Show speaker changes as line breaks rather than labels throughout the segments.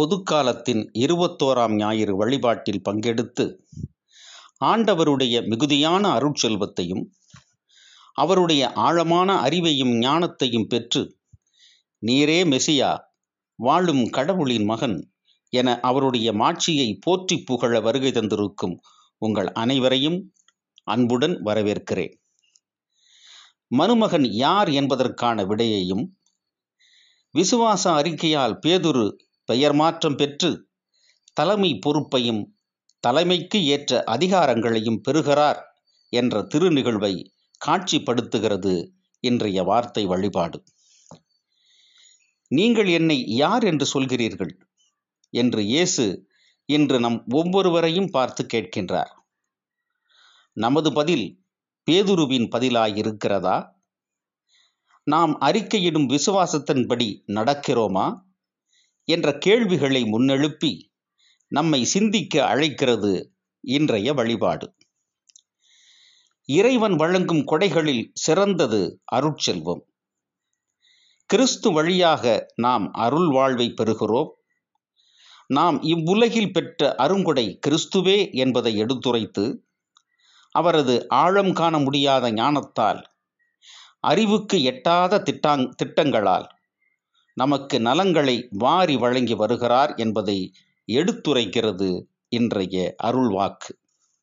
பொதுக்காலத்தின் இருபத்தோராம் ஞாயிறு வழிபாட்டில் பங்கெடுத்து ஆண்டவருடைய மிகுதியான அருட்செல்வத்தையும் அவருடைய ஆழமான அறிவையும் ஞானத்தையும் பெற்று நீரே மெசியா வாழும் கடவுளின் மகன் என அவருடைய மாட்சியை போற்றி புகழ வருகை தந்திருக்கும் உங்கள் அனைவரையும் அன்புடன் வரவேற்கிறேன் மருமகன் யார் என்பதற்கான விடையையும் விசுவாச அறிக்கையால் பேதுரு பெயர் மாற்றம் பெற்று தலைமை பொறுப்பையும் தலைமைக்கு ஏற்ற அதிகாரங்களையும் பெறுகிறார் என்ற திருநிகழ்வை காட்சிப்படுத்துகிறது இன்றைய வார்த்தை வழிபாடு நீங்கள் என்னை யார் என்று சொல்கிறீர்கள் என்று இயேசு இன்று நம் ஒவ்வொருவரையும் பார்த்து கேட்கின்றார் நமது பதில் பேதுருவின் பதிலாயிருக்கிறதா நாம் அறிக்கையிடும் விசுவாசத்தின்படி நடக்கிறோமா என்ற கேள்விகளை முன்னெழுப்பி நம்மை சிந்திக்க அழைக்கிறது இன்றைய வழிபாடு இறைவன் வழங்கும் கொடைகளில் சிறந்தது அருட்செல்வம் கிறிஸ்து வழியாக நாம் அருள் வாழ்வை பெறுகிறோம் நாம் இவ்வுலகில் பெற்ற அருங்கொடை கிறிஸ்துவே என்பதை எடுத்துரைத்து அவரது ஆழம் காண முடியாத ஞானத்தால் அறிவுக்கு எட்டாத திட்டாங் திட்டங்களால் நமக்கு நலங்களை வாரி வழங்கி வருகிறார் என்பதை எடுத்துரைக்கிறது இன்றைய அருள்வாக்கு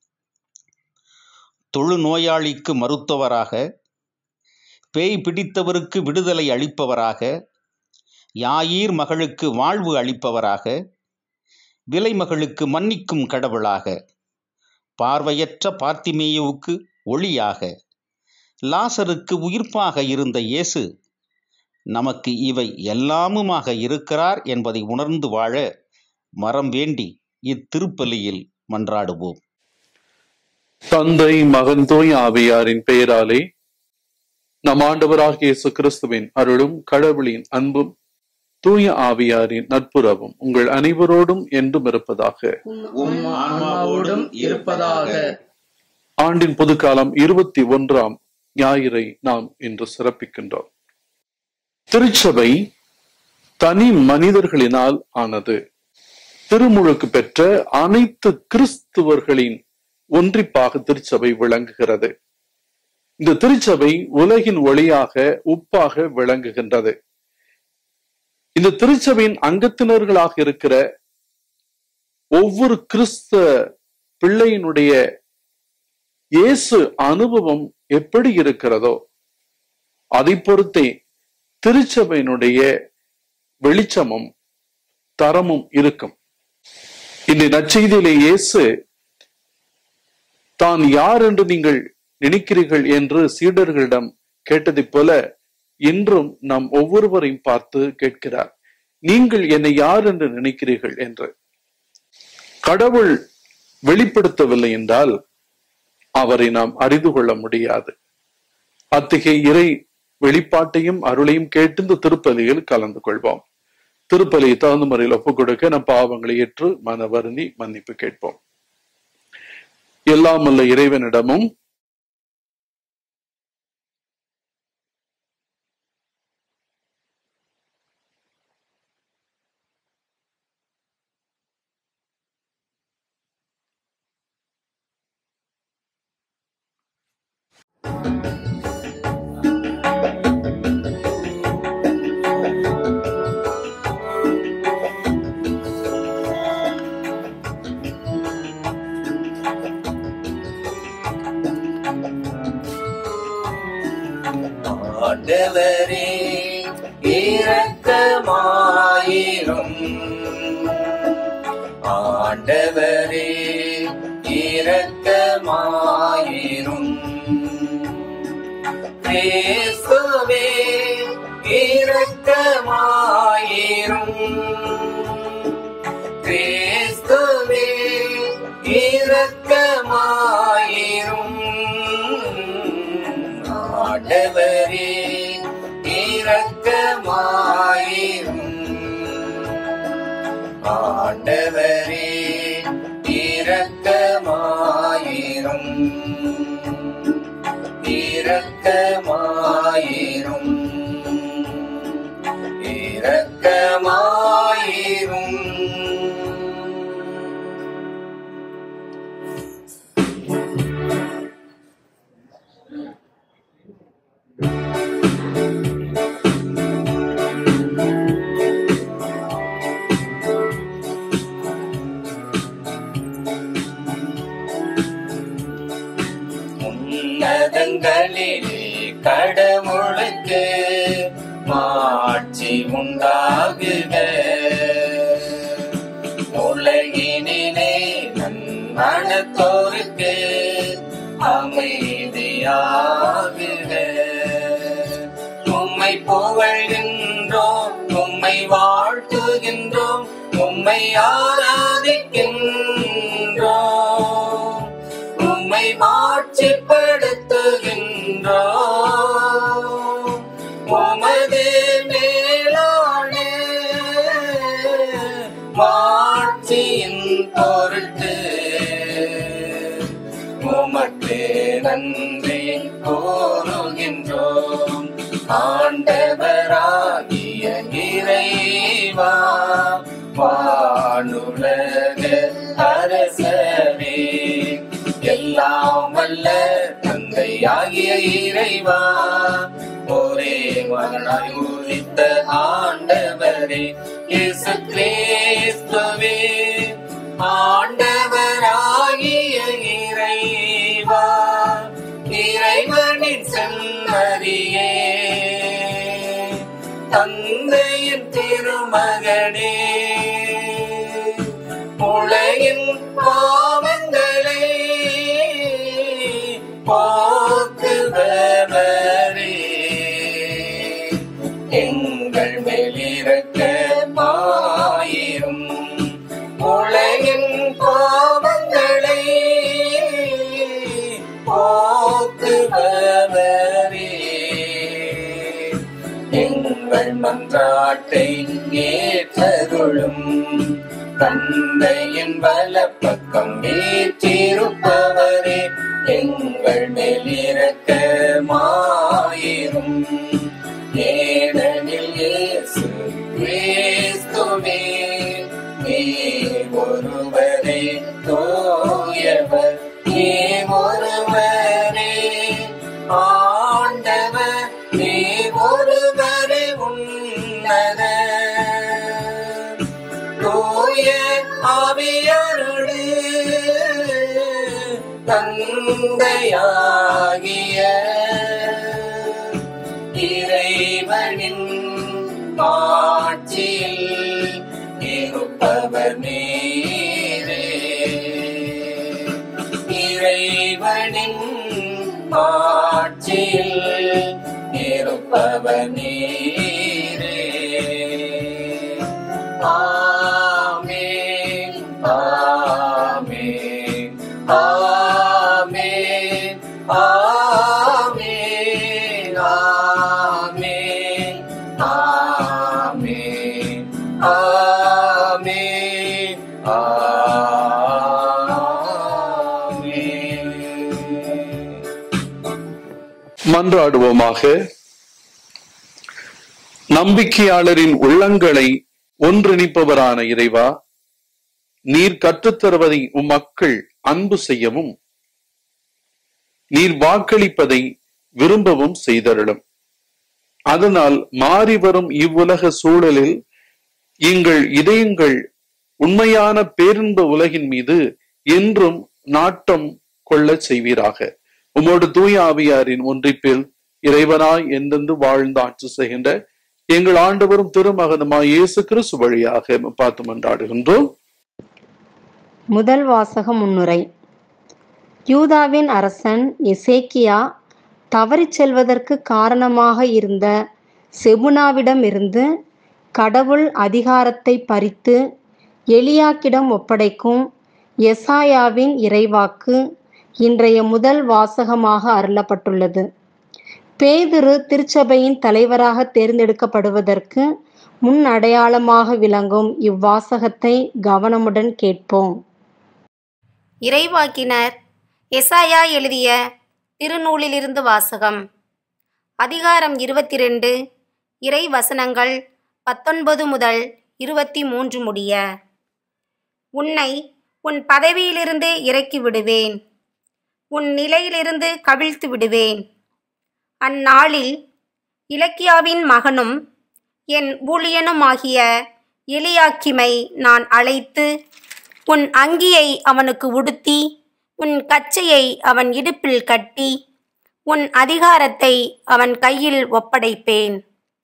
தொழுநோயாளிக்கு மருத்துவராக பேய் பிடித்தவருக்கு விடுதலை அளிப்பவராக யாயீர் மகளுக்கு வாழ்வு அளிப்பவராக விலைமகளுக்கு மன்னிக்கும் கடவுளாக பார்வையற்ற பார்த்திமேயுவுக்கு ஒளியாக லாசருக்கு உயிர்ப்பாக இருந்த இயேசு நமக்கு இவை எல்லாமுமாக இருக்கிறார் என்பதை உணர்ந்து வாழ மரம் வேண்டி இத்திருப்பலியில் மன்றாடுவோம்
தந்தை மகன் தூய் ஆவியாரின் பெயராலே நம் ஆண்டவராகிய இயேசு கிறிஸ்துவின் அருளும் கடவுளின் அன்பும் தூய ஆவியாரின் நட்புறவும் உங்கள் அனைவரோடும் என்றும் இருப்பதாக
உம் ஆன்மாவோடும் இருப்பதாக
ஆண்டின் பொதுக்காலம் இருபத்தி ஒன்றாம் ஞாயிறை நாம் இன்று சிறப்பிக்கின்றோம் திருச்சபை தனி மனிதர்களினால் ஆனது திருமுழுக்கு பெற்ற அனைத்து கிறிஸ்துவர்களின் ஒன்றிப்பாக திருச்சபை விளங்குகிறது இந்த திருச்சபை உலகின் ஒளியாக உப்பாக விளங்குகின்றது இந்த திருச்சபையின் அங்கத்தினர்களாக இருக்கிற ஒவ்வொரு கிறிஸ்த பிள்ளையினுடைய இயேசு அனுபவம் எப்படி இருக்கிறதோ அதை பொறுத்தே திருச்சபையினுடைய வெளிச்சமும் தரமும் இருக்கும் இந்த நற்செய்தியிலே இயேசு தான் யார் என்று நீங்கள் நினைக்கிறீர்கள் என்று சீடர்களிடம் கேட்டதைப் போல இன்றும் நாம் ஒவ்வொருவரையும் பார்த்து கேட்கிறார் நீங்கள் என்னை யார் என்று நினைக்கிறீர்கள் என்று கடவுள் வெளிப்படுத்தவில்லை என்றால் அவரை நாம் அறிந்து கொள்ள முடியாது அத்தகைய இறை வெளிப்பாட்டையும் அருளையும் கேட்டு இந்த திருப்பலியில் கலந்து கொள்வோம் திருப்பலியை தகுந்த முறையில் ஒப்புக் கொடுக்க நம் பாவங்களை ஏற்று மன வருந்தி மன்னிப்பு கேட்போம் எல்லாம் உள்ள இறைவனிடமும்
ஆண்டவரே இரக்கமாயிரும் ஆண்டவரே இரக்கமாயிரும் கிறிஸ்துவே இரக்கமாயிரும் கிறிஸ்துவே இரக்கமாயிரும் ஆண்டவரே இரக்கமாயிரும் ஆண்டவரே இரக்கமாயிரும் இரக்கமாயிரும் இரக்கமாயிரும் உண்டாகுக உலகினிலே நன்மனத்தோருக்கு அமைதியாகுக உம்மை புகழ்கின்றோம் உம்மை வாழ்த்துகின்றோம் உம்மை ஆராதிக்கின்றோம் உம்மை மாட்சிப்படுத்துகின்றோம் உமது மேலான மாட்சியின் பொருட்டு உமக்கு நன்றி கூறுகின்றோம் ஆண்டவராகிய இறைவா வானுலக அரசவே எல்லாம் வல்ல தந்தையாகிய இறைவா ஒரே மகனாய் உதித்த ஆண்டவரே இயேசு கிறிஸ்துவே ஆண்டவராகிய இறைவா இறைவனின் செம்மறியே தந்தையின் திருமகனே உலகின் பாவங்களை போக்குபவரே எங்கள் மேலிருக்க மாயிரும் உலகின் பாவங்களை போக்குபவரே எங்கள் மன்றாட்டை ஏற்றருளும் தந்தையின் வலப்பக்கம் வீற்றிருப்பவரே எங்கள் மேலிருக்க மாயிரும் ஏனெனில் இயேசு கிறிஸ்துவே நீ ஒருவரே தூயவர் நீ ஒருவரே ஆண்டவர் நீ ஒருவரே உன்னத தூய ஆவியருடு தந்தையாகிய இறைவனின் ஆட்சியில் இருப்பவர் நீரே இறைவனின் ஆட்சியில் இருப்பவர் நீரே ஆமென் ஆமென் ஆமென் ஆமென் ஆமென் ஆமென் ஆமென் ஆமென்
மன்றாடுவோமாக நம்பிக்கையாளரின் உள்ளங்களை ஒன்றிணைப்பவரான இறைவா நீர் கற்றுத்தருவதை உம் மக்கள் அன்பு செய்யவும் நீர் வாக்களிப்பதை விரும்பவும் செய்தருளும் அதனால் மாறி வரும் இவ்வுலக சூழலில் எங்கள் இதயங்கள் உண்மையான பேரின்ப உலகின் மீது என்றும் நாட்டம் கொள்ளச் செய்வீராக உமோடு தூய ஆவியாரின் ஒன்றிப்பில் இறைவனாய் எந்தெந்து வாழ்ந்து ஆட்சி செய்கின்ற எங்கள் ஆண்டவரும் திருமகனுமாய் இயேசு கிறிஸ்து வழியாக பார்த்து மன்றாடுகின்றோம்
முதல் வாசக முன்னுரை யூதாவின் அரசன் எசேக்கியா தவறிச் செல்வதற்கு காரணமாக இருந்த செபுனாவிடமிருந்து கடவுள் அதிகாரத்தை பறித்து எலியாக்கிடம் ஒப்படைக்கும் எசாயாவின் இறைவாக்கு இன்றைய முதல் வாசகமாக அருளப்பட்டுள்ளது பேதுரு திருச்சபையின் தலைவராக தேர்ந்தெடுக்கப்படுவதற்கு முன் அடையாளமாக விளங்கும் இவ்வாசகத்தை கவனமுடன் கேட்போம்
இறைவாக்கினர் எசாயா எழுதிய திருநூலிலிருந்து வாசகம் அதிகாரம் இருபத்தி ரெண்டு இறை வசனங்கள் பத்தொன்பது முதல் இருபத்தி மூன்று முடிய உன்னை உன் பதவியிலிருந்து இறக்கி விடுவேன் உன் நிலையிலிருந்து கவிழ்த்து விடுவேன் அந்நாளில் இலக்கியாவின் மகனும் என் ஊழியனுமாகிய எலியாக்கிமை நான் அழைத்து உன் அங்கியை அவனுக்கு உடுத்தி உன் கச்சையை அவன் இடுப்பில் கட்டி உன் அதிகாரத்தை அவன் கையில் ஒப்படைப்பேன்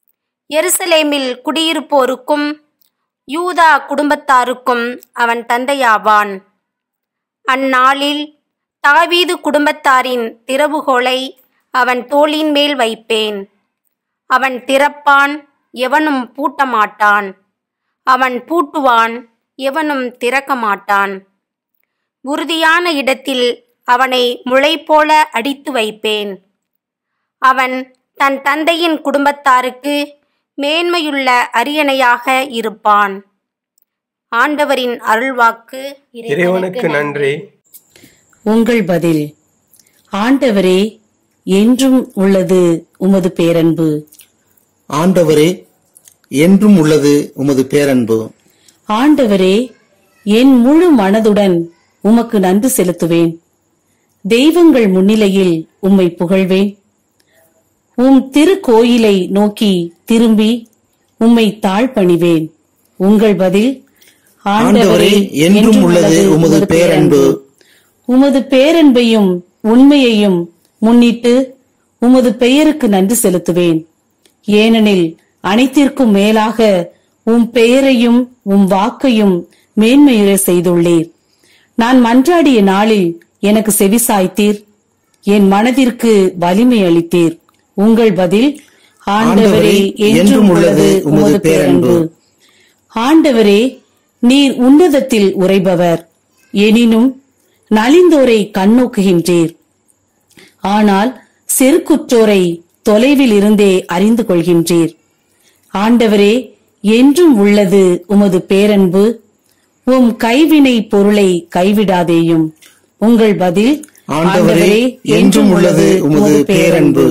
எருசலேமில் குடியிருப்போருக்கும் யூதா குடும்பத்தாருக்கும் அவன் தந்தையாவான் அந்நாளில் தாவீது குடும்பத்தாரின் திறவுகோலை அவன் தோளின் மேல் வைப்பேன் அவன் திறப்பான் எவனும் பூட்ட மாட்டான் அவன் பூட்டுவான் எவனும் திறக்க மாட்டான் உறுதியான இடத்தில் அவனை முளை போல அடித்து வைப்பேன் அவன் தன் தந்தையின் குடும்பத்தாருக்கு மேன்மையுள்ள அரியணையாக இருப்பான் ஆண்டவரின் அருள்வாக்கு
இறைவனுக்கு நன்றி
உங்கள் பதில் ஆண்டவரே என்றும் உள்ளது உமது பேரன்பு
ஆண்டவரே என்றும் உள்ளது உமது பேரன்பு
ஆண்டவரே என் முழு மனதுடன் உமக்கு நன்றி செலுத்துவேன் தெய்வங்கள் முன்னிலையில் உம்மை புகழ்வேன் உம் திருக்கோயிலை நோக்கி திரும்பி உம்மை தாழ்பணிவேன் உங்கள் பதில்
ஆண்டவரே என்றும் உள்ளது உமது பேரன்பு
உமது பேரன்பையும் உண்மையையும் முன்னிட்டு உமது பெயருக்கு நன்றி செலுத்துவேன் ஏனெனில் அனைத்திற்கும் மேலாக உம் பெயரையும் உம் வாக்கையும் மேன்மையுற செய்துள்ளீர் நான் மன்றாடிய நாளில் எனக்கு செவிசாய்த்தீர் என் மனதிற்கு வலிமை அளித்தீர் உங்கள் பதில் ஆண்டவரே என்றும் உள்ளது உமது பேரன்பு ஆண்டவரே நீர் உன்னதத்தில் உரைபவர் எனினும் நலிந்தோரை கண்ணோக்குகின்றீர் ஆனால் செருக்குற்றோரை தொலைவில் இருந்தே அறிந்து கொள்கின்றீர் ஆண்டவரே என்றும் உள்ளது உமது பேரன்பு உம் கைவினை பொருளை கைவிடாதேயும் உங்கள் பதில்
ஆண்டவரே என்றும் உள்ளது உமது பேரன்பு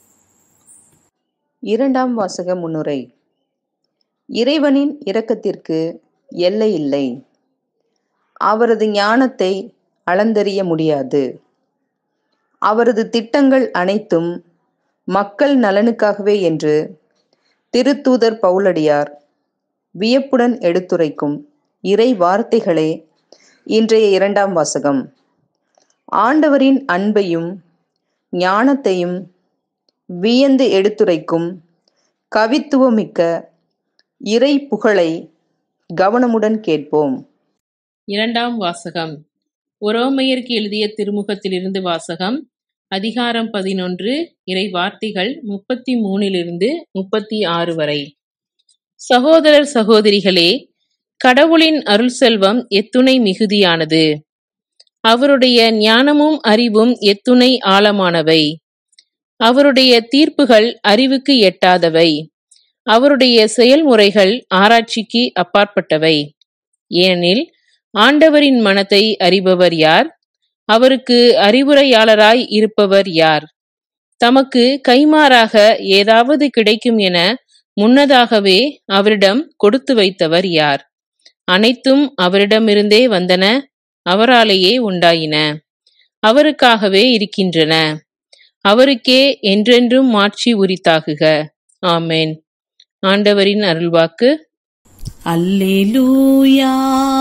இரண்டாம் வாசக முன்னுரை இறைவனின் இரக்கத்திற்கு எல்லை இல்லை அவரது ஞானத்தை அளந்தறிய முடியாது அவரது திட்டங்கள் அனைத்தும் மக்கள் நலனுக்காகவே என்று திருத்தூதர் பவுலடியார் வியப்புடன் எடுத்துரைக்கும் இறை வார்த்தைகளே இன்றைய இரண்டாம் வாசகம் ஆண்டவரின் அன்பையும் ஞானத்தையும் வியந்து எடுத்துரைக்கும் கவித்துவமிக்க இறை புகழை கவனமுடன் கேட்போம்
இரண்டாம் வாசகம் உரோமையருக்கு எழுதிய திருமுகத்திலிருந்து வாசகம் அதிகாரம் பதினொன்று இறை வார்த்தைகள் முப்பத்தி மூணிலிருந்து முப்பத்தி ஆறு வரை சகோதரர் சகோதரிகளே கடவுளின் அருள் செல்வம் எத்துணை மிகுதியானது அவருடைய ஞானமும் அறிவும் எத்துணை ஆழமானவை அவருடைய தீர்ப்புகள் அறிவுக்கு எட்டாதவை அவருடைய செயல்முறைகள் ஆராய்ச்சிக்கு அப்பாற்பட்டவை ஏனெனில் ஆண்டவரின் மனத்தை அறிபவர் யார் அவருக்கு அறிவுரையாளராய் இருப்பவர் யார் தமக்கு கைமாறாக ஏதாவது கிடைக்கும் என முன்னதாகவே அவரிடம் கொடுத்து வைத்தவர் யார் அனைத்தும் அவரிடமிருந்தே வந்தன அவராலேயே உண்டாயின அவருக்காகவே இருக்கின்றன அவருக்கே என்றென்றும் மாட்சி உரித்தாகுக ஆமேன் ஆண்டவரின் அருள்வாக்கு
அல்லேலூயா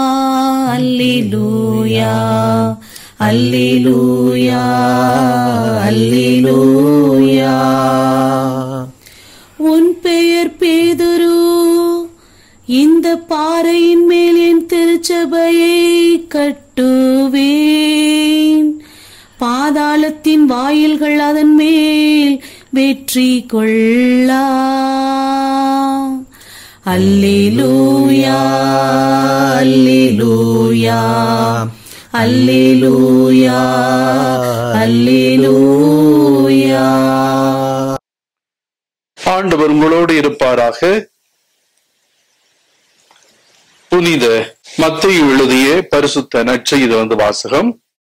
அல்லேலூயா அல்லேலூயா அல்லேலூயா உன் பெயர் பேதுரு இந்த பாறையின் மேல் என் திருச்சபையை கட்டுவேன் பாதாளத்தின் வாயில்கள் அதன் மேல் வெற்றி கொள்ளா அல்லேலூயா அல்லேலூயா அல்லேலூயா அல்லேலூயா
ஆண்டவர் உங்களோடு இருப்பாராக புனித மத்திய எழுதிய பரிசுத்த நற்செய்தி வந்து வாசகம்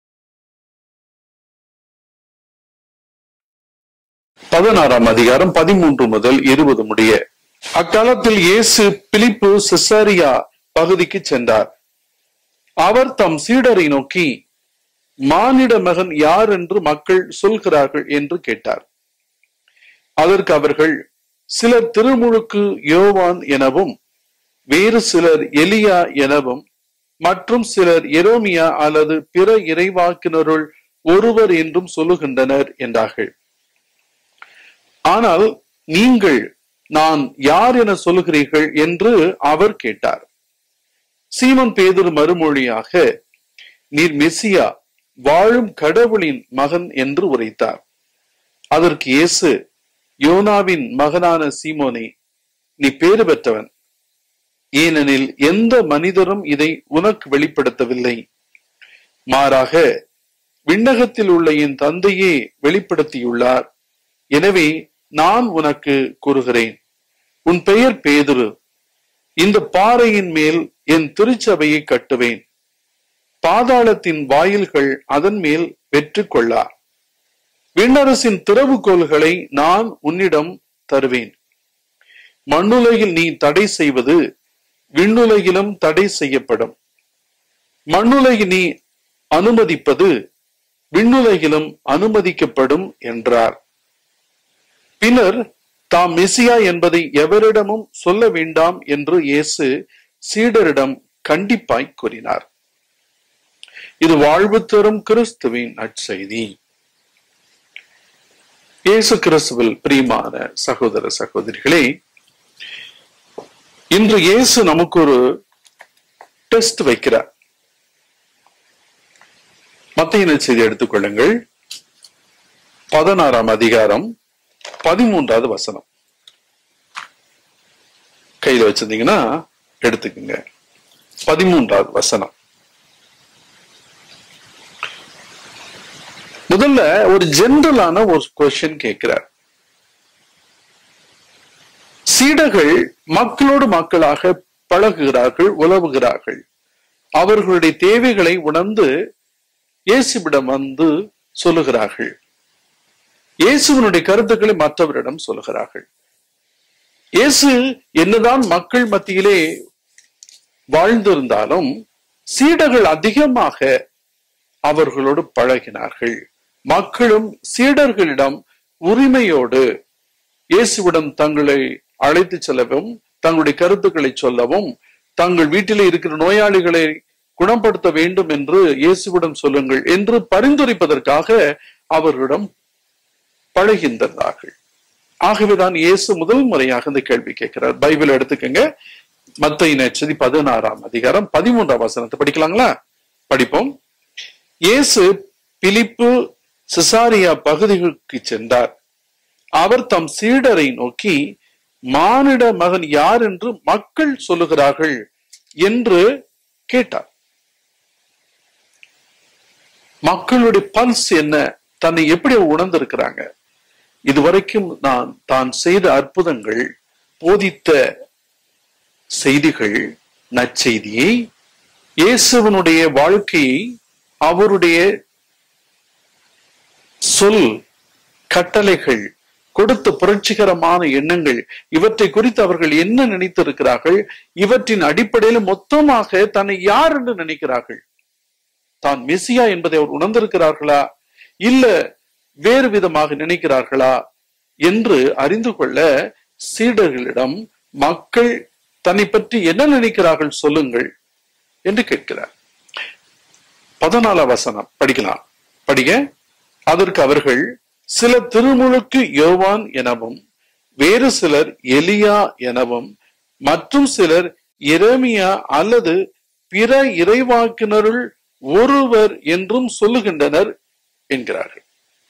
பதினாறாம் அதிகாரம் பதிமூன்று முதல் இருபது முடிய அக்காலத்தில் இயேசு பிலிப்பு சிசாரியா பகுதிக்கு சென்றார் அவர் தம் சீடரை நோக்கி மானிட மகன் யார் என்று மக்கள் சொல்கிறார்கள் என்று கேட்டார் அதற்கு அவர்கள் சிலர் திருமுழுக்கு யோவான் எனவும் வேறு சிலர் எலியா எனவும் மற்றும் சிலர் எரோமியா அல்லது பிற இறைவாக்கினருள் ஒருவர் என்றும் சொல்லுகின்றனர் என்றார்கள் ஆனால் நீங்கள் நான் யார் என சொல்லுகிறீர்கள் என்று அவர் கேட்டார் சீமன் பேதுரு மறுமொழியாக நீர் மெசியா வாழும் கடவுளின் மகன் என்று உரைத்தார் அதற்கு இயேசு யோனாவின் மகனான சீமோனே நீ பேறு பெற்றவன் ஏனெனில் எந்த மனிதரும் இதை உனக்கு வெளிப்படுத்தவில்லை மாறாக விண்ணகத்தில் உள்ள என் தந்தையே வெளிப்படுத்தியுள்ளார் எனவே நான் உனக்கு கூறுகிறேன் உன் பெயர் பேதுரு இந்த பாறையின் மேல் என் திருச்சபையை கட்டுவேன் பாதாளத்தின் வாயில்கள் அதன் மேல் வெற்றி கொள்ளா விண்ணரசின் திறவுகோள்களை நான் உன்னிடம் தருவேன் மண்ணுலகில் நீ தடை செய்வது விண்ணுலகிலும் தடை செய்யப்படும் மண்ணுலகில் நீ அனுமதிப்பது விண்ணுலகிலும் அனுமதிக்கப்படும் என்றார் பின்னர் தாம் மெசியா என்பதை எவரிடமும் சொல்ல வேண்டாம் என்று இயேசு சீடரிடம் கண்டிப்பாய் கூறினார் இது வாழ்வு தரும் கிறிஸ்துவின் நற்செய்தி இயேசு கிறிஸ்துவில் பிரியமான சகோதர சகோதரிகளே இன்று இயேசு நமக்கு ஒரு டெஸ்ட் வைக்கிறார் மத்திய செய்தி எடுத்துக்கொள்ளுங்கள் பதினாறாம் அதிகாரம் பதிமூன்றாவது வசனம் கையில வச்சிருந்தீங்கன்னா எடுத்துக்கோங்க பதிமூன்றாவது வசனம் முதல்ல ஒரு ஜெனரலான ஒரு கொஸ்டின் கேட்கிறார் சீடர்கள் மக்களோடு மக்களாக பழகுகிறார்கள் உலவுகிறார்கள் அவர்களுடைய தேவைகளை உணர்ந்து இயேசுவிடம் வந்து சொல்லுகிறார்கள் இயேசுவனுடைய கருத்துக்களை மற்றவரிடம் சொல்லுகிறார்கள் இயேசு என்னதான் மக்கள் மத்தியிலே வாழ்ந்திருந்தாலும் சீடர்கள் அதிகமாக அவர்களோடு பழகினார்கள் மக்களும் சீடர்களிடம் உரிமையோடு இயேசுவிடம் தங்களை அழைத்து செல்லவும் தங்களுடைய கருத்துக்களை சொல்லவும் தங்கள் வீட்டிலே இருக்கிற நோயாளிகளை குணப்படுத்த வேண்டும் என்று இயேசுவிடம் சொல்லுங்கள் என்று பரிந்துரைப்பதற்காக அவர்களிடம் பழகின்றார்கள் ஆகவேதான் இயேசு முதல் முறையாக இந்த கேள்வி கேட்கிறார் பைபிள் எடுத்துக்கங்க மத்திய நச்சதி பதினாறாம் அதிகாரம் பதிமூன்றாம் வசனத்தை படிக்கலாங்களா படிப்போம் இயேசு பிலிப்பு சிசாரியா பகுதிகளுக்கு சென்றார் அவர் தம் சீடரை நோக்கி மானிட மகன் யார் என்று மக்கள் சொல்லுகிறார்கள் என்று கேட்டார் மக்களுடைய பல்ஸ் என்ன தன்னை எப்படி உணர்ந்திருக்கிறாங்க இதுவரைக்கும் நான் தான் செய்த அற்புதங்கள் போதித்த செய்திகள் நற்செய்தியை இயேசுவனுடைய வாழ்க்கையை அவருடைய சொல் கட்டளைகள் கொடுத்த புரட்சிகரமான எண்ணங்கள் இவற்றை குறித்து அவர்கள் என்ன நினைத்திருக்கிறார்கள் இவற்றின் அடிப்படையில் மொத்தமாக தன்னை யார் என்று நினைக்கிறார்கள் தான் மெசியா என்பதை அவர் உணர்ந்திருக்கிறார்களா இல்ல வேறு விதமாக நினைக்கிறார்களா என்று அறிந்து கொள்ள சீடர்களிடம் மக்கள் தன்னை பற்றி என்ன நினைக்கிறார்கள் சொல்லுங்கள் என்று கேட்கிறார் பதினாலாம் வசனம் படிக்கலாம் படிங்க அதற்கு அவர்கள் சில திருமுழுக்கு யோவான் எனவும் வேறு சிலர் எலியா எனவும் மற்றும் சிலர் இரமியா அல்லது பிற இறைவாக்கினருள் ஒருவர் என்றும் சொல்லுகின்றனர் என்கிறார்கள்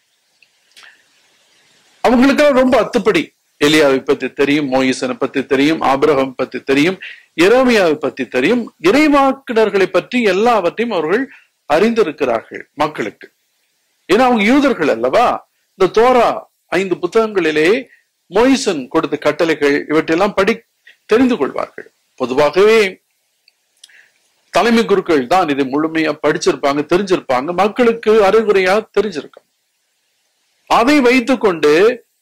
அவங்களுக்கெல்லாம் ரொம்ப அத்துப்படி எலியாவை பத்தி தெரியும் மோயிசனை பத்தி தெரியும் ஆபிரகம் பத்தி தெரியும் இரமியாவை பத்தி தெரியும் இறைவாக்கினர்களை பற்றி எல்லாவற்றையும் அவர்கள் அறிந்திருக்கிறார்கள் மக்களுக்கு ஏன்னா அவங்க யூதர்கள் அல்லவா இந்த தோரா ஐந்து புத்தகங்களிலே மொய்சன் கொடுத்த கட்டளைகள் இவற்றையெல்லாம் படி தெரிந்து கொள்வார்கள் பொதுவாகவே தலைமை குருக்கள் தான் இதை முழுமையா படிச்சிருப்பாங்க தெரிஞ்சிருப்பாங்க மக்களுக்கு அறிவுரையா தெரிஞ்சிருக்கும் அதை வைத்துக்கொண்டு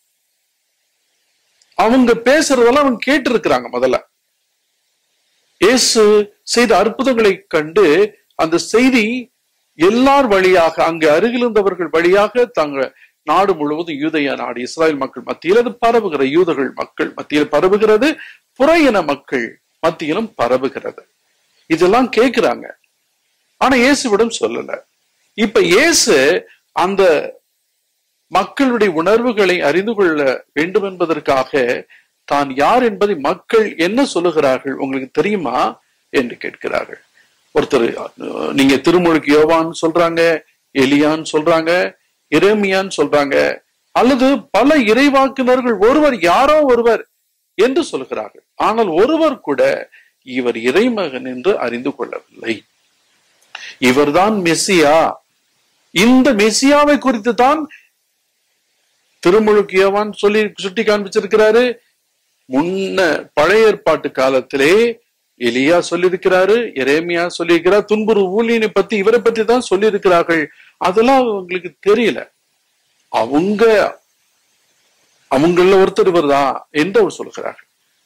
அவங்க பேசுறதெல்லாம் அவங்க கேட்டு இருக்கிறாங்க முதல்ல இயேசு செய்த அற்புதங்களை கண்டு அந்த செய்தி எல்லார் வழியாக அங்கு அருகில் இருந்தவர்கள் வழியாக தங்க நாடு முழுவதும் யூதையா நாடு இஸ்ராயல் மக்கள் மத்தியில் அது பரவுகிற யூதர்கள் மக்கள் மத்தியில் பரவுகிறது புற இன மக்கள் மத்தியிலும் பரவுகிறது இதெல்லாம் கேட்கிறாங்க ஆனா இயேசுவிடம் சொல்லல இப்ப இயேசு அந்த மக்களுடைய உணர்வுகளை அறிந்து கொள்ள வேண்டும் என்பதற்காக தான் யார் என்பதை மக்கள் என்ன சொல்லுகிறார்கள் உங்களுக்கு தெரியுமா என்று கேட்கிறார்கள் ஒருத்தர் அஹ், நீங்க திருமுழுக்கு யோவான்னு சொல்றாங்க எலியான்னு சொல்றாங்க இரேமியான்னு சொல்றாங்க அல்லது பல இறைவாக்கினர்கள் ஒருவர் யாரோ ஒருவர் என்று சொல்கிறார்கள் ஆனால் ஒருவர் கூட இவர் இறைமகன் என்று அறிந்து கொள்ளவில்லை இவர்தான் மெஸ்ஸியா இந்த மெஸ்ஸியாவை குறித்து தான் திருமுழுக்கு யோவான் சொல்லி சுட்டி காண்பிச்சிருக்கிறாரு முன்ன பழைய ஏற்பாட்டு காலத்திலே எலியா சொல்லியிருக்கிறாரு எரேமியா சொல்லியிருக்கிறார் துன்புறு ஊழியனை பத்தி இவரை பத்தி தான் சொல்லியிருக்கிறார்கள் அதெல்லாம் அவங்களுக்கு தெரியல அவங்க அவங்கள ஒருத்தர் இவர் தான் என்று அவர் சொல்கிறார்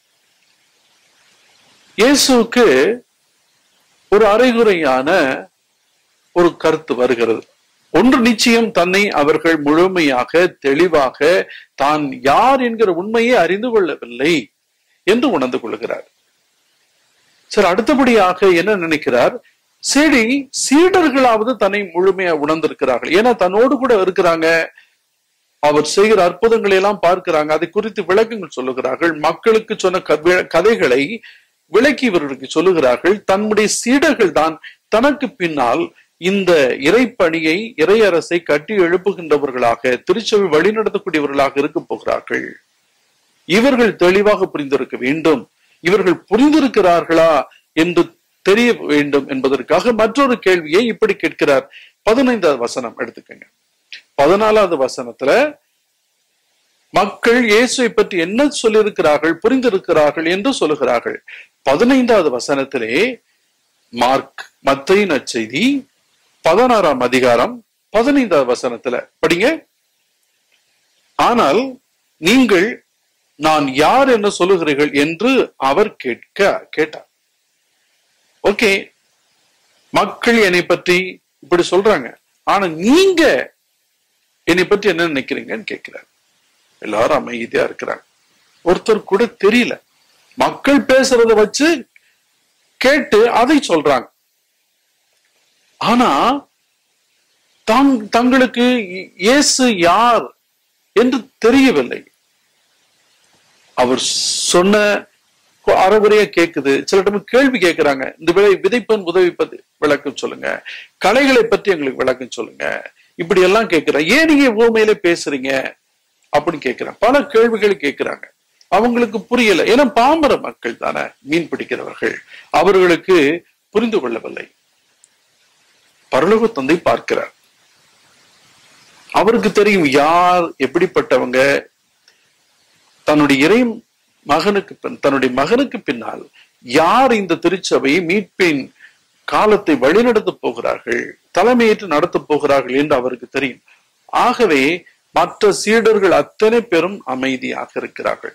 இயேசுவுக்கு ஒரு அரைகுறையான ஒரு கருத்து வருகிறது ஒன்று நிச்சயம் தன்னை அவர்கள் முழுமையாக தெளிவாக தான் யார் என்கிற உண்மையை அறிந்து கொள்ளவில்லை என்று உணர்ந்து கொள்கிறார் சரி அடுத்தபடியாக என்ன நினைக்கிறார் சரி சீடர்களாவது தன்னை முழுமையா உணர்ந்திருக்கிறார்கள் ஏன்னா தன்னோடு கூட இருக்கிறாங்க அவர் செய்கிற அற்புதங்களை எல்லாம் பார்க்கிறாங்க அதை குறித்து விளக்கங்கள் சொல்லுகிறார்கள் மக்களுக்கு சொன்ன க- கதைகளை விளக்கி இவர்களுக்கு சொல்லுகிறார்கள் தன்னுடைய சீடர்கள் தான் தனக்கு பின்னால் இந்த இறைப்பணியை இறையரசை கட்டி எழுப்புகின்றவர்களாக திருச்சபை வழிநடத்தக்கூடியவர்களாக இருக்க போகிறார்கள் இவர்கள் தெளிவாக புரிந்திருக்க வேண்டும் இவர்கள் புரிந்திருக்கிறார்களா என்று தெரிய வேண்டும் என்பதற்காக மற்றொரு கேள்வியை இப்படி கேட்கிறார் பதினைந்தாவது வசனம் எடுத்துக்கங்க பதினாலாவது வசனத்துல மக்கள் இயேசுவை பற்றி என்ன சொல்லியிருக்கிறார்கள் புரிந்திருக்கிறார்கள் என்று சொல்லுகிறார்கள் பதினைந்தாவது வசனத்திலே மார்க் மத்தையின் நற்செய்தி பதினாறாம் அதிகாரம் பதினைந்தாவது வசனத்துல படிங்க ஆனால் நீங்கள் நான் யார் என்ன சொல்லுகிறீர்கள் என்று அவர் கேட்க கேட்டார் ஓகே மக்கள் என்னை பற்றி இப்படி சொல்றாங்க ஆனா நீங்க என்னை பற்றி என்ன நினைக்கிறீங்கன்னு கேட்கிறார் எல்லாரும் அமைதியா இருக்கிறாங்க ஒருத்தர் கூட தெரியல மக்கள் பேசுறத வச்சு கேட்டு அதை சொல்றாங்க ஆனா தங் தங்களுக்கு இ- இயேசு யார் என்று தெரியவில்லை அவர் சொன்ன கொ- அறகுறையா கேக்குது சில டைம் கேள்வி கேட்கிறாங்க இந்த விதை விதைப்பன் உதவி பத்தி விளக்கம் சொல்லுங்க கலைகளை பற்றி எங்களுக்கு விளக்கம் சொல்லுங்க இப்படி எல்லாம் கேட்கிறேன் ஏன் நீங்க ஊமையில பேசுறீங்க அப்படின்னு கேட்கிறேன் பல கேள்விகள் கேட்கிறாங்க அவங்களுக்கு புரியல ஏன்னா பாமர மக்கள் தானே மீன் பிடிக்கிறவர்கள் அவர்களுக்கு புரிந்து கொள்ளவில்லை பரலோக தந்தை பார்க்கிறார் அவருக்கு தெரியும் யார் எப்படிப்பட்டவங்க தன்னுடைய இறை மகனுக்கு பின் தன்னுடைய மகனுக்கு பின்னால் யார் இந்த திருச்சபையை மீட்பின் காலத்தை வழிநடத்தப் போகிறார்கள் தலைமையேற்று நடத்தப் போகிறார்கள் என்று அவருக்கு தெரியும் ஆகவே மற்ற சீடர்கள் அத்தனை பேரும் அமைதியாக இருக்கிறார்கள்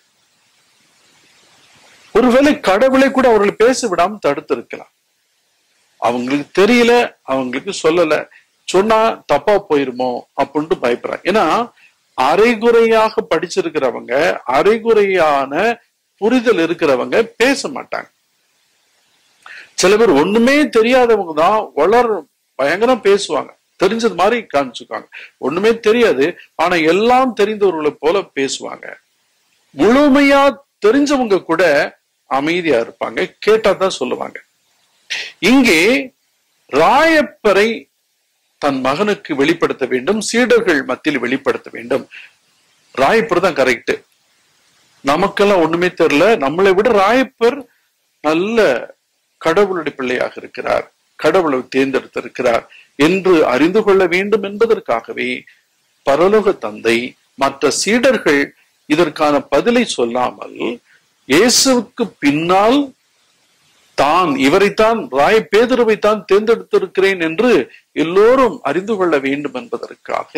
ஒருவேளை கடவுளை கூட அவர்கள் பேச விடாம தடுத்து இருக்கலாம் அவங்களுக்கு தெரியல அவங்களுக்கு சொல்லல சொன்னா தப்பா போயிருமோ அப்படின்ட்டு பயப்படுறாங்க ஏன்னா அரைகுறையாக படிச்சிருக்கிறவங்க அரைகுறையான புரிதல் இருக்கிறவங்க பேச மாட்டாங்க சில பேர் ஒண்ணுமே தெரியாதவங்க தான் வளர் பயங்கரம் பேசுவாங்க தெரிஞ்சது மாதிரி காமிச்சுக்காங்க ஒண்ணுமே தெரியாது ஆனா எல்லாம் தெரிந்தவர்களை போல பேசுவாங்க முழுமையா தெரிஞ்சவங்க கூட அமைதியா இருப்பாங்க கேட்டா தான் சொல்லுவாங்க இங்கே ராயப்பரை தன் மகனுக்கு வெளிப்படுத்த வேண்டும் சீடர்கள் மத்தியில் வெளிப்படுத்த வேண்டும் ராயப்பர் தான் கரெக்ட் நமக்கெல்லாம் ஒண்ணுமே தெரியல நம்மளை விட ராயப்பர் நல்ல கடவுளுடைய பிள்ளையாக இருக்கிறார் கடவுளை தேர்ந்தெடுத்திருக்கிறார் என்று அறிந்து கொள்ள வேண்டும் என்பதற்காகவே பரலோக தந்தை மற்ற சீடர்கள் இதற்கான பதிலை சொல்லாமல் இயேசுவுக்கு பின்னால் தான் இவரைத்தான் ராய பேதுருவைத்தான் தேர்ந்தெடுத்திருக்கிறேன் என்று எல்லோரும் அறிந்து கொள்ள வேண்டும் என்பதற்காக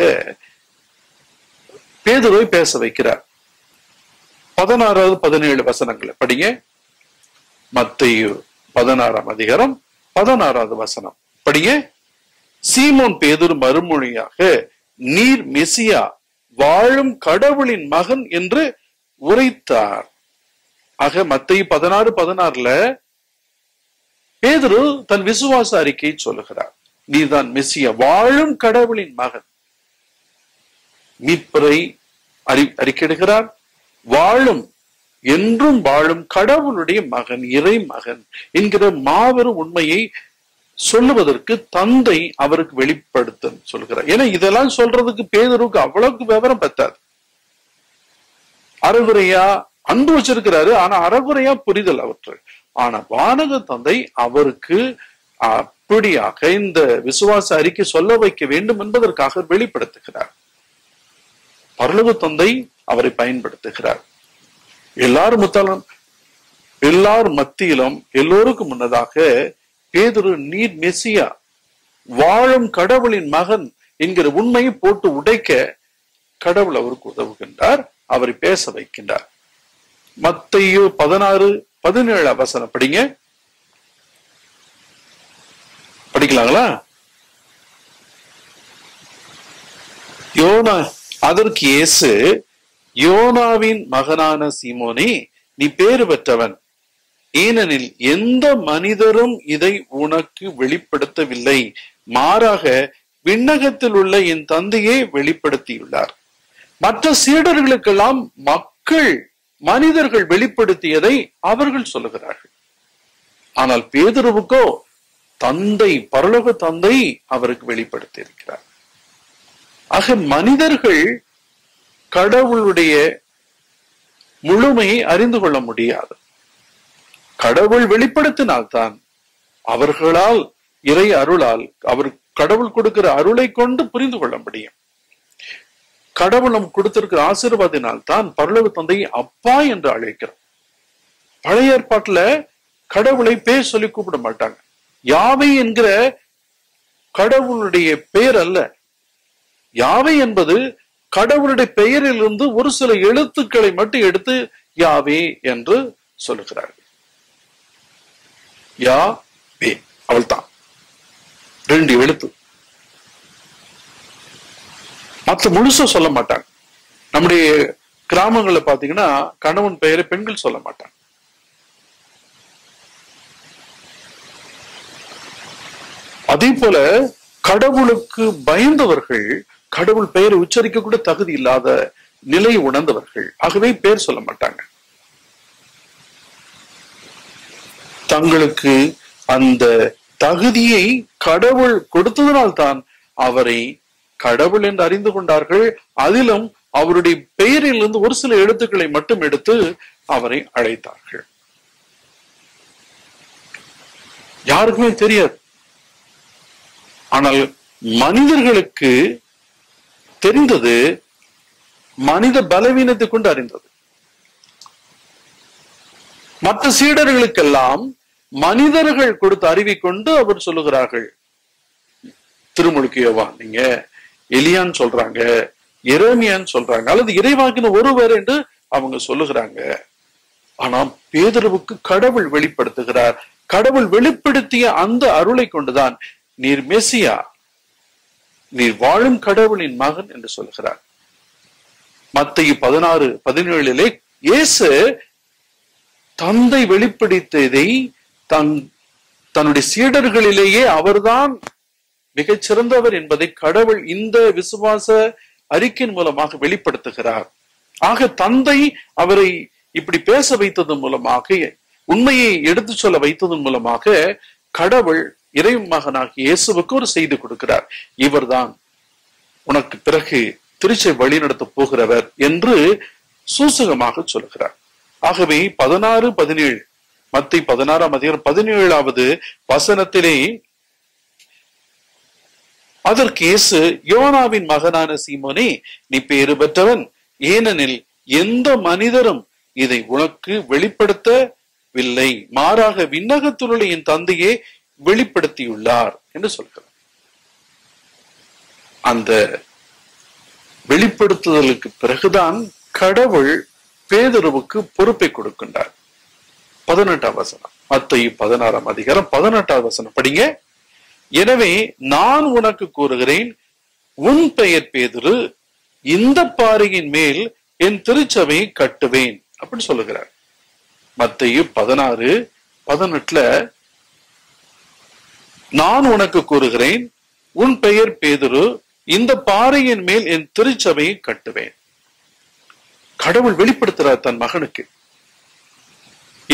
பேதுருவை பேச வைக்கிறார் பதினாறாவது பதினேழு வசனங்களை படிங்க மத்தையு பதினாறாம் அதிகாரம் பதினாறாவது வசனம் படிங்க சீமோன் பேதுரு மறுமொழியாக நீர் மெசியா வாழும் கடவுளின் மகன் என்று உரைத்தார் ஆக மத்திய பதினாறு பதினாறுல பேதுரு தன் விசுவாச அறிக்கையை சொல்லுகிறார் நீதான் மெஸ்ஸியா வாழும் கடவுளின் மகன் மீட்பரை அறி அறிக்கையிடுகிறார் வாழும் என்றும் வாழும் கடவுளுடைய மகன் இறை மகன் என்கிற மாபெரும் உண்மையை சொல்லுவதற்கு தந்தை அவருக்கு வெளிப்படுத்த சொல்கிறார் ஏன்னா இதெல்லாம் சொல்றதுக்கு பேதருக்கு அவ்வளவுக்கு விவரம் பத்தாது அறகுறையா அன்பு வச்சிருக்கிறாரு ஆனா அறகுறையா புரிதல் அவற்று ஆனா வானக தந்தை அவருக்கு அப்படியாக இந்த விசுவாச அறிக்கை சொல்ல வைக்க வேண்டும் என்பதற்காக வெளிப்படுத்துகிறார் பரலோக தந்தை அவரை பயன்படுத்துகிறார் எல்லாரும் முத்தாலும் எல்லார் மத்தியிலும் எல்லோருக்கும் முன்னதாக பேதுரு நீர் மெசியா வாழும் கடவுளின் மகன் என்கிற உண்மையை போட்டு உடைக்க கடவுள் அவருக்கு உதவுகின்றார் அவரை பேச வைக்கின்றார் மத்தையோ பதினாறு பதினேழு வசனம் படிங்க படிக்கலாங்களா யோனா அதற்கு இயேசு யோனாவின் மகனான சீமோனே நீ பேறு பெற்றவன் ஏனெனில் எந்த மனிதரும் இதை உனக்கு வெளிப்படுத்தவில்லை மாறாக விண்ணகத்தில் உள்ள என் தந்தையே வெளிப்படுத்தியுள்ளார் மற்ற சீடர்களுக்கெல்லாம் மக்கள் மனிதர்கள் வெளிப்படுத்தியதை அவர்கள் சொல்லுகிறார்கள் ஆனால் பேதுருவுக்கோ தந்தை பரலோக தந்தை அவருக்கு வெளிப்படுத்தி இருக்கிறார் ஆக மனிதர்கள் கடவுளுடைய முழுமையை அறிந்து கொள்ள முடியாது கடவுள் வெளிப்படுத்தினால்தான் அவர்களால் இறை அருளால் அவர் கடவுள் கொடுக்கிற அருளை கொண்டு புரிந்து கொள்ள முடியும் கடவுள் நம் கொடுத்திருக்கிற ஆசீர்வாதினால் தான் பரலோக தந்தையை அப்பா என்று அழைக்கிறோம் பழைய ஏற்பாட்டுல கடவுளை பேர் சொல்லி கூப்பிட மாட்டாங்க யாவை என்கிற கடவுளுடைய பெயர் அல்ல யாவை என்பது கடவுளுடைய பெயரிலிருந்து ஒரு சில எழுத்துக்களை மட்டும் எடுத்து யாவே என்று சொல்லுகிறார்கள் யா வே அவள் தான் ரெண்டு எழுத்து மற்ற முழுசா சொல்ல மாட்டாங்க நம்முடைய கிராமங்கள்ல பாத்தீங்கன்னா கணவன் பெயரை பெண்கள் சொல்ல மாட்டாங்க அதே போல கடவுளுக்கு பயந்தவர்கள் கடவுள் பெயரை உச்சரிக்க கூட தகுதி இல்லாத நிலையை உணர்ந்தவர்கள் ஆகவே பேர் சொல்ல மாட்டாங்க தங்களுக்கு அந்த தகுதியை கடவுள் கொடுத்ததனால் தான் அவரை கடவுள் என்று அறிந்து கொண்டார்கள் அதிலும் அவருடைய பெயரிலிருந்து ஒரு சில எழுத்துக்களை மட்டும் எடுத்து அவரை அழைத்தார்கள் யாருக்குமே தெரியாது ஆனால் மனிதர்களுக்கு தெரிந்தது மனித பலவீனத்தை கொண்டு அறிந்தது மற்ற சீடர்களுக்கெல்லாம் மனிதர்கள் கொடுத்த அறிவை கொண்டு அவர் சொல்லுகிறார்கள் திருமுழுக்கியவா நீங்க எலியான்னு சொல்றாங்க எரேமியான்னு சொல்றாங்க அல்லது இறைவாக்கின ஒருவர் என்று அவங்க சொல்லுகிறாங்க ஆனா பேதரவுக்கு கடவுள் வெளிப்படுத்துகிறார் கடவுள் வெளிப்படுத்திய அந்த அருளை கொண்டுதான் நீர் மெசியா நீர் வாழும் கடவுளின் மகன் என்று சொல்கிறார் மத்திய பதினாறு பதினேழிலே இயேசு தந்தை வெளிப்படுத்தியதை தன் தன்னுடைய சீடர்களிலேயே அவர்தான் மிகச் சிறந்தவர் என்பதை கடவுள் இந்த விசுவாச அறிக்கையின் மூலமாக வெளிப்படுத்துகிறார் ஆக தந்தை அவரை இப்படி பேச வைத்ததன் மூலமாக உண்மையை எடுத்து சொல்ல வைத்ததன் மூலமாக கடவுள் இறை மகனாகிய இயேசுவுக்கு ஒரு செய்தி கொடுக்கிறார் இவர்தான் உனக்கு பிறகு திருச்சை வழிநடத்த போகிறவர் என்று சூசகமாக சொல்கிறார் ஆகவே பதினாறு பதினேழு மத்தை பதினாறாம் அதிகாரம் பதினேழாவது வசனத்திலே அதற்கு இயேசு யோனாவின் மகனான சீமோனே நீ பேறு பெற்றவன் ஏனெனில் எந்த மனிதரும் இதை உனக்கு வெளிப்படுத்தவில்லை மாறாக விண்ணகத்திலுள்ள என் தந்தையே வெளிப்படுத்தியுள்ளார் என்று சொல்கிறார் அந்த வெளிப்படுத்துதலுக்கு பிறகுதான் கடவுள் பேதருவுக்கு பொறுப்பை கொடுக்கின்றார் பதினெட்டாம் வசனம் மத்திய பதினாறாம் அதிகாரம் பதினெட்டாம் வசனம் படிங்க எனவே நான் உனக்கு கூறுகிறேன் உன் பெயர் பேதுரு இந்த பாறையின் மேல் என் திருச்சபையை கட்டுவேன் அப்படின்னு சொல்லுகிறார் மத்திய பதினாறு பதினெட்டுல நான் உனக்கு கூறுகிறேன் உன் பெயர் பேதுரு இந்த பாறையின் மேல் என் திருச்சபையை கட்டுவேன் கடவுள் வெளிப்படுத்துறார் தன் மகனுக்கு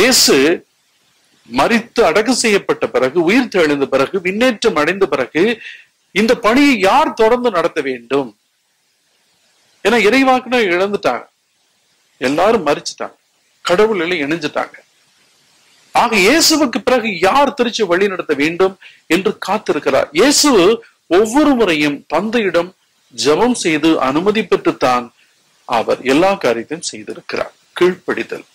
இயேசு மரித்து அடக்கம் செய்யப்பட்ட பிறகு உயிர் தெழுந்த பிறகு விண்ணேற்றம் அடைந்த பிறகு இந்த பணியை யார் தொடர்ந்து நடத்த வேண்டும் ஏன்னா இறைவாக்குன இழந்துட்டாங்க எல்லாரும் மறிச்சுட்டாங்க கடவுள் எல்லாம் இணைஞ்சிட்டாங்க ஆக இயேசுவுக்கு பிறகு யார் திருச்சி வழி நடத்த வேண்டும் என்று காத்திருக்கிறார் இயேசு ஒவ்வொரு முறையும் தந்தையிடம் ஜெபம் செய்து அனுமதி பெற்றுத்தான் அவர் எல்லா காரியத்தையும் செய்திருக்கிறார் கீழ்ப்படிதல்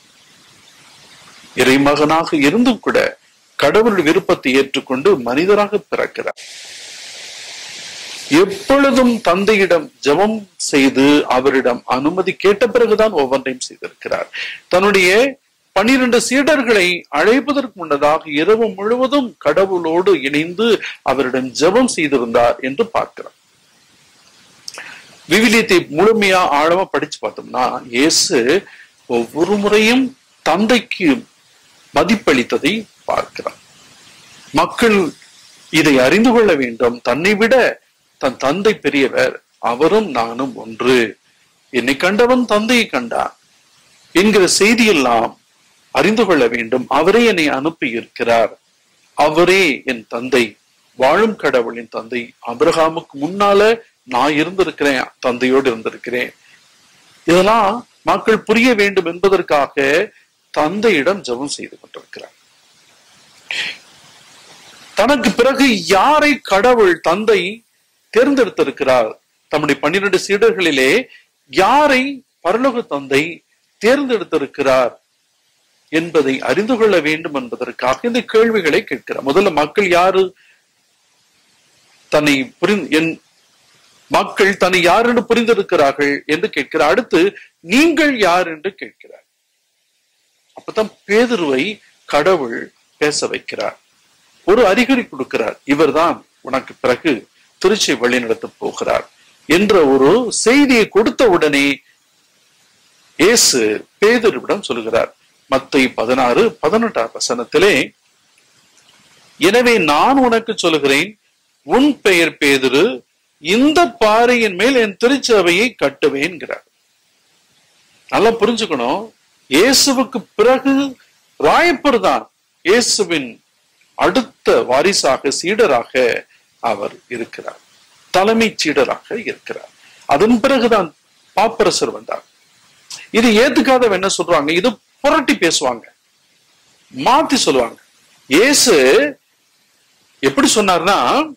இறைமகனாக இருந்தும் கூட கடவுள் விருப்பத்தை ஏற்றுக்கொண்டு மனிதராக பிறக்கிறார் எப்பொழுதும் தந்தையிடம் ஜெபம் செய்து அவரிடம் அனுமதி கேட்ட பிறகுதான் ஒவ்வொன்றையும் செய்திருக்கிறார் தன்னுடைய பன்னிரண்டு சீடர்களை அழைப்பதற்கு முன்னதாக இரவு முழுவதும் கடவுளோடு இணைந்து அவரிடம் ஜெபம் செய்திருந்தார் என்று பார்க்கிறோம் விவிலியத்தை முழுமையா ஆழமா படிச்சு பார்த்தோம்னா இயேசு ஒவ்வொரு முறையும் தந்தைக்கு மதிப்பளித்ததை பார்க்கிறார் மக்கள் இதை அறிந்து கொள்ள வேண்டும் தன்னை விட தன் தந்தை பெரியவர் அவரும் நானும் ஒன்று என்னை கண்டவன் தந்தையை கண்டான் என்கிற செய்தியெல்லாம் அறிந்து கொள்ள வேண்டும் அவரே என்னை அனுப்பி இருக்கிறார் அவரே என் தந்தை வாழும் கடவுளின் தந்தை அபிரகாமுக்கு முன்னால நான் இருந்திருக்கிறேன் தந்தையோடு இருந்திருக்கிறேன் இதெல்லாம் மக்கள் புரிய வேண்டும் என்பதற்காக தந்தையிடம் ஜெபம் செய்து கொண்டிருக்கிறார் தனக்கு பிறகு யாரை கடவுள் தந்தை தேர்ந்தெடுத்திருக்கிறார் தம்முடைய பன்னிரண்டு சீடர்களிலே யாரை பரலோக தந்தை தேர்ந்தெடுத்திருக்கிறார் என்பதை அறிந்து கொள்ள வேண்டும் என்பதற்காக இந்த கேள்விகளை கேட்கிறார் முதல்ல மக்கள் யாரு தன்னை புரிந்து என் மக்கள் தன்னை யார் என்று புரிந்திருக்கிறார்கள் என்று கேட்கிறார் அடுத்து நீங்கள் யார் என்று கேட்கிறார் அப்பதான் பேதுருவை கடவுள் பேச வைக்கிறார் ஒரு அறிகுறி கொடுக்கிறார் இவர்தான் உனக்கு பிறகு திருச்சி வழிநடத்த போகிறார் என்ற ஒரு செய்தியை கொடுத்த உடனே இயேசு பேதுருவிடம் சொல்கிறார் மத்தை பதினாறு பதினெட்டாம் வசனத்திலே எனவே நான் உனக்கு சொல்கிறேன் உன் பெயர் பேதுரு இந்த பாறையின் மேல் என் திருச்சபையை கட்டுவேன்கிறார் நல்லா புரிஞ்சுக்கணும் இயேசுவுக்கு பிறகு ராயப்பர் தான் இயேசுவின் அடுத்த வாரிசாக சீடராக அவர் இருக்கிறார் தலைமைச் சீடராக இருக்கிறார் அதன் பிறகுதான் பாப்பரசர் வந்தார் இது ஏத்துக்காதவ என்ன சொல்றாங்க இது புரட்டி பேசுவாங்க மாத்தி சொல்லுவாங்க இயேசு எப்படி சொன்னார்னா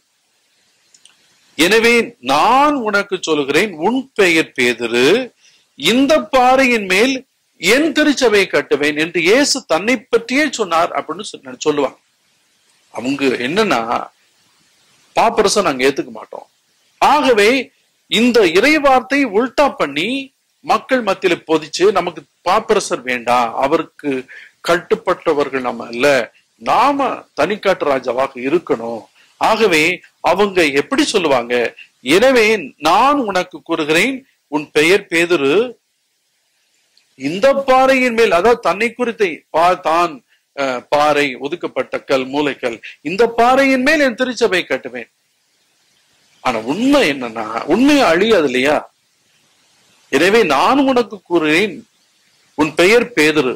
எனவே நான் உனக்கு சொல்கிறேன் உன் பெயர் பேதுரு இந்த பாறையின் மேல் என் திருச்சபையை கட்டுவேன் என்று இயேசு தன்னை பற்றியே சொன்னார் அப்படின்னு சொன்ன- சொல்லுவாங்க அவங்க என்னன்னா பாப்பரச நாங்க ஏத்துக்க மாட்டோம் ஆகவே இந்த இறை வார்த்தை உல்டா பண்ணி மக்கள் மத்தியில பொதிச்சு நமக்கு பாப்பரசர் வேண்டாம் அவருக்கு கட்டுப்பட்டவர்கள் நம்ம அல்ல நாம தனிக்காட்டு ராஜாவாக இருக்கணும் ஆகவே அவங்க எப்படி சொல்லுவாங்க எனவே நான் உனக்கு கூறுகிறேன் உன் பெயர் பேதுரு இந்த பாறையின் மேல் அதாவது தன்னை குறித்து பா தான் அஹ், பாறை ஒதுக்கப்பட்ட கல் மூளைக்கல் இந்த பாறையின் மேல் என் திருச்சபை கட்டுவேன் ஆனா உண்மை என்னன்னா உண்மை அழியாது இல்லையா எனவே நான் உனக்கு கூறுகிறேன் உன் பெயர் பேதுரு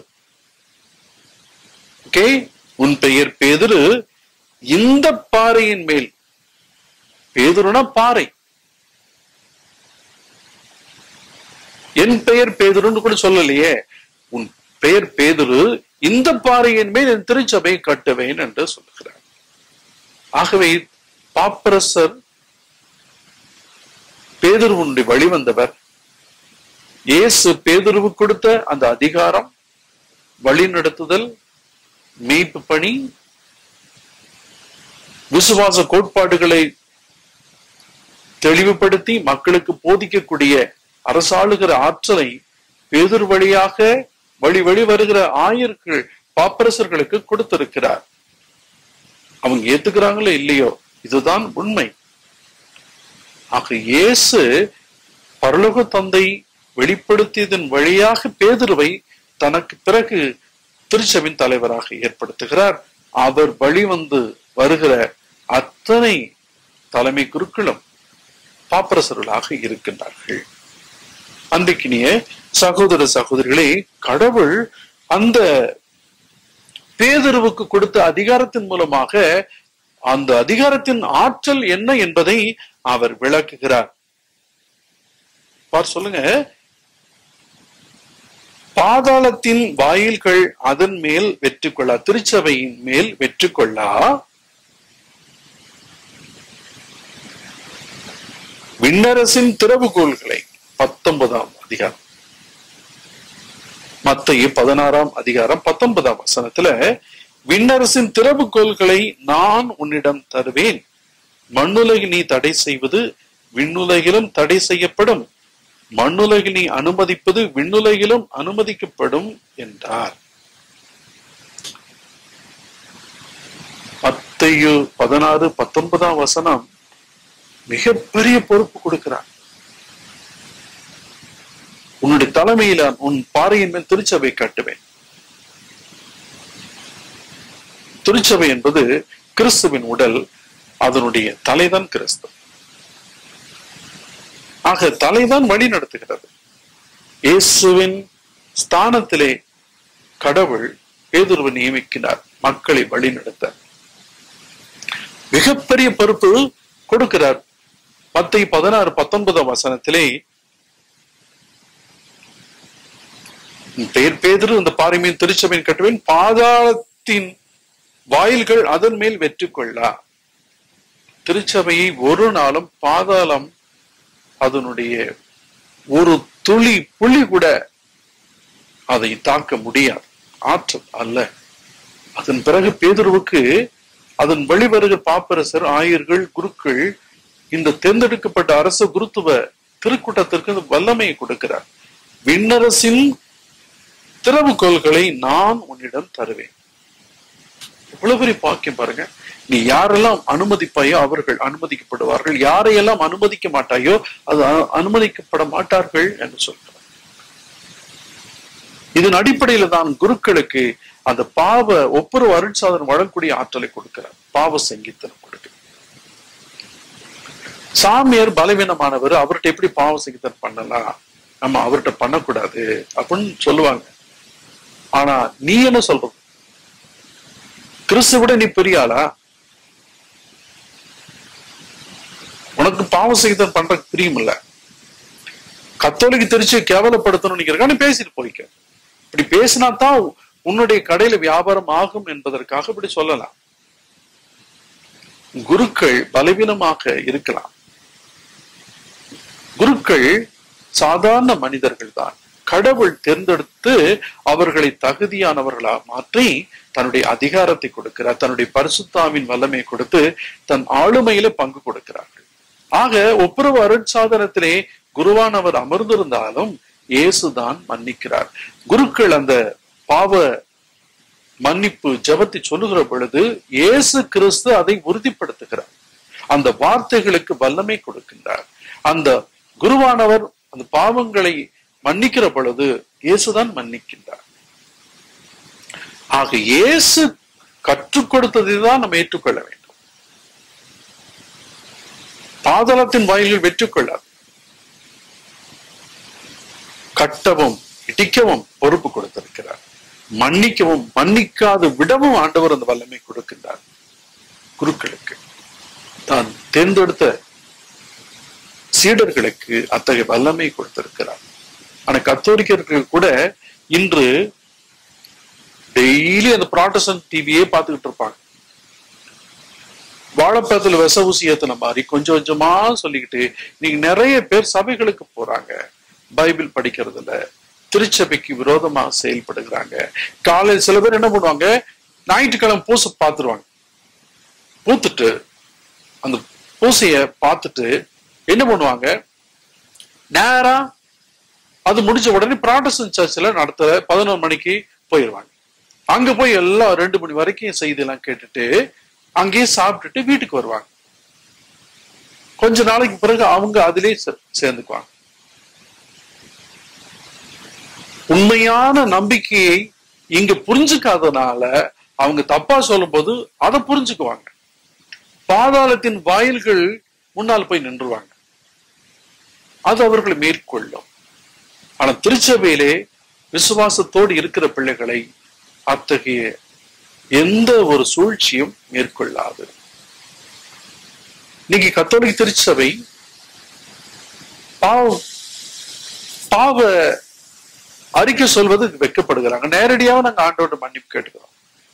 ஓகே உன் பெயர் பேதுரு இந்த பாறையின் மேல் பேதுருனா பாறை என் பெயர் பேதுருன்னு கூட சொல்லலையே உன் பெயர் பேதுரு இந்த பாறையின் மேல் என் திருச்சபையை கட்டுவேன் என்று சொல்லுகிறார் ஆகவே பாப்பரசர் பேதுருவனுடைய வழிவந்தவர் இயேசு பேதுருவு கொடுத்த அந்த அதிகாரம் வழிநடத்துதல் மீட்பு பணி விசுவாச கோட்பாடுகளை தெளிவுபடுத்தி மக்களுக்கு போதிக்கக்கூடிய அரசாளுகிற ஆற்றலை பேதுரு வழியாக வழி வழி வருகிற ஆயர்கள் பாப்பரசர்களுக்கு கொடுத்திருக்கிறார் அவங்க ஏத்துக்கிறாங்களோ இல்லையோ இதுதான் உண்மை ஆக இயேசு பரலோக தந்தை வெளிப்படுத்தியதன் வழியாக பேதுருவை தனக்கு பிறகு திருச்சபின் தலைவராக ஏற்படுத்துகிறார் அவர் வழிவந்து வருகிற அத்தனை தலைமை குருக்களும் பாப்பரசர்களாக இருக்கின்றார்கள் அன்றைக்கினிய சகோதர சகோதரிகளே கடவுள் அந்த பேதுருவுக்கு கொடுத்த அதிகாரத்தின் மூலமாக அந்த அதிகாரத்தின் ஆற்றல் என்ன என்பதை அவர் விளக்குகிறார் பார் சொல்லுங்க பாதாளத்தின் வாயில்கள் அதன் மேல் வெற்றி கொள்ளா திருச்சபையின் மேல் வெற்றி கொள்ளா விண்ணரசின் திறவுகோள்களை பத்தொன்பதாம் அதிகாரம் மத்திய பதினாறாம் அதிகாரம் பத்தொன்பதாம் வசனத்துல விண்ணரசின் திறவுகோள்களை நான் உன்னிடம் தருவேன் மண்ணுலகில் நீ தடை செய்வது விண்ணுலகிலும் தடை செய்யப்படும் மண்ணுலகில் நீ அனுமதிப்பது விண்ணுலகிலும் அனுமதிக்கப்படும் என்றார் மத்தையு பதினாறு பத்தொன்பதாம் வசனம் மிகப்பெரிய பொறுப்பு கொடுக்கிறார் உன்னுடைய தலைமையில உன் பாறையின் மேல் திருச்சபை கட்டுவேன் திருச்சபை என்பது கிறிஸ்துவின் உடல் அதனுடைய தலைதான் கிறிஸ்து ஆக தலைதான் வழி நடத்துகிறது இயேசுவின் ஸ்தானத்திலே கடவுள் பேதுருவை நியமிக்கிறார் மக்களை வழி நடத்த மிகப்பெரிய பொறுப்பு கொடுக்கிறார் மத்தை பதினாறு பத்தொன்பதாம் வசனத்திலே பெயர் பேதிரு இந்த பாறை மீன் திருச்சபையின் கட்டுவேன் பாதாளத்தின் வாயில்கள் அதன் மேல் வெற்றி கொள்ளா திருச்சபையை ஒரு நாளும் பாதாளம் அதனுடைய ஒரு துளி புள்ளி கூட அதை தாக்க முடியாது ஆற்றல் அல்ல அதன் பிறகு பேதுருவுக்கு அதன் வெளிவருகிற பாப்பரசர் ஆயர்கள் குருக்கள் இந்த தேர்ந்தெடுக்கப்பட்ட அரச குருத்துவ திருக்கூட்டத்திற்கு இந்த வல்லமையை கொடுக்கிறார் விண்ணரசின் திறவுகோள்களை நான் உன்னிடம் தருவேன் இவ்வளவு பெரிய பாக்கியம் பாருங்க நீ யாரெல்லாம் அனுமதிப்பாயோ அவர்கள் அனுமதிக்கப்படுவார்கள் யாரையெல்லாம் அனுமதிக்க மாட்டாயோ அது அ- அனுமதிக்கப்பட மாட்டார்கள் என்று சொல்கிறார் இதன் அடிப்படையில தான் குருக்களுக்கு அந்த பாவ ஒப்புரவு அருட்சாதனம் வழங்கக்கூடிய ஆற்றலை கொடுக்கிறார் பாவ சங்கீத்தனம் கொடுக்கிறார் சாமியார் பலவீனமானவர் அவர்கிட்ட எப்படி பாவ சங்கீதம் பண்ணலாம் நம்ம அவர்கிட்ட பண்ணக்கூடாது அப்படின்னு சொல்லுவாங்க ஆனா நீ என்ன சொல்றது கிறிஸ்து விட நீ பெரிய ஆளா உனக்கு பாவ சகிதம் பண்ற பிரியம் இல்ல கத்தோலிக்கு தெரிச்சு கேவலப்படுத்தணும் நீங்க நீ பேசிட்டு போய்க்க இப்படி பேசினா தான் உன்னுடைய கடையில வியாபாரம் ஆகும் என்பதற்காக இப்படி சொல்லலாம் குருக்கள் பலவீனமாக இருக்கலாம் குருக்கள் சாதாரண மனிதர்கள் தான் கடவுள் தேர்ந்தெடுத்து அவர்களை தகுதியானவர்களா மாற்றி தன்னுடைய அதிகாரத்தை கொடுக்கிறார் தன்னுடைய பரிசுத்தாவின் வல்லமை கொடுத்து தன் ஆளுமையில பங்கு கொடுக்கிறார்கள் ஆக ஒப்புரவு அருட்சாதனத்திலே குருவானவர் அமர்ந்திருந்தாலும் இயேசுதான் மன்னிக்கிறார் குருக்கள் அந்த பாவ மன்னிப்பு ஜெபத்தை சொல்லுகிற பொழுது இயேசு கிறிஸ்து அதை உறுதிப்படுத்துகிறார் அந்த வார்த்தைகளுக்கு வல்லமை கொடுக்கின்றார் அந்த குருவானவர் அந்த பாவங்களை மன்னிக்கிற பொழுது இயேசுதான் மன்னிக்கின்றார் ஆக இயேசு கற்றுக் கொடுத்ததை தான் நம்ம ஏற்றுக்கொள்ள வேண்டும் பாதாளத்தின் வாயிலில் வெற்றி கொள்ளாது கட்டவும் இடிக்கவும் பொறுப்பு கொடுத்திருக்கிறார் மன்னிக்கவும் மன்னிக்காது விடவும் ஆண்டவர் அந்த வல்லமை கொடுக்கின்றார் குருக்களுக்கு தான் தேர்ந்தெடுத்த சீடர்களுக்கு அத்தகைய வல்லமை கொடுத்திருக்கிறார் ஆனா கத்தோலிக்கர்கள் கூட இன்று டெய்லி அந்த ப்ராட்டஸ்டன்ட் டிவியே பார்த்துக்கிட்டு இருப்பாங்க வாழைப்பழத்துல விச ஊசி ஏத்துன மாதிரி கொஞ்சம் கொஞ்சமா சொல்லிக்கிட்டு நீங்க நிறைய பேர் சபைகளுக்கு போறாங்க பைபிள் படிக்கிறதுல திருச்சபைக்கு விரோதமா செயல்படுகிறாங்க காலையில் சில பேர் என்ன பண்ணுவாங்க ஞாயிற்றுக்கிழமை பூசை பார்த்துருவாங்க பூத்துட்டு அந்த பூசைய பார்த்துட்டு என்ன பண்ணுவாங்க நேரா அது முடிஞ்ச உடனே ப்ராட்டஸ்டன்ட் சர்ச்சில் நடத்துற பதினொரு மணிக்கு போயிடுவாங்க அங்க போய் எல்லாம் ரெண்டு மணி வரைக்கும் செய்தி எல்லாம் கேட்டுட்டு அங்கேயே சாப்பிட்டுட்டு வீட்டுக்கு வருவாங்க கொஞ்ச நாளைக்கு பிறகு அவங்க அதிலே சே- சேர்ந்துக்குவாங்க உண்மையான நம்பிக்கையை இங்க புரிஞ்சுக்காதனால அவங்க தப்பா சொல்லும்போது அதை புரிஞ்சுக்குவாங்க பாதாளத்தின் வாயில்கள் முன்னால் போய் நின்றுவாங்க அது அவர்களை மேற்கொள்ளும் ஆனா திருச்சபையிலே விசுவாசத்தோடு இருக்கிற பிள்ளைகளை அத்தகைய எந்த ஒரு சூழ்ச்சியும் மேற்கொள்ளாது இன்னைக்கு கத்தோலிக்க திருச்சபை பாவ பாவ அறிக்கை சொல்வதுக்கு வெட்கப்படுகிறாங்க நேரடியாக நாங்க ஆண்டோட மன்னிப்பு கேட்டுக்கிறோம்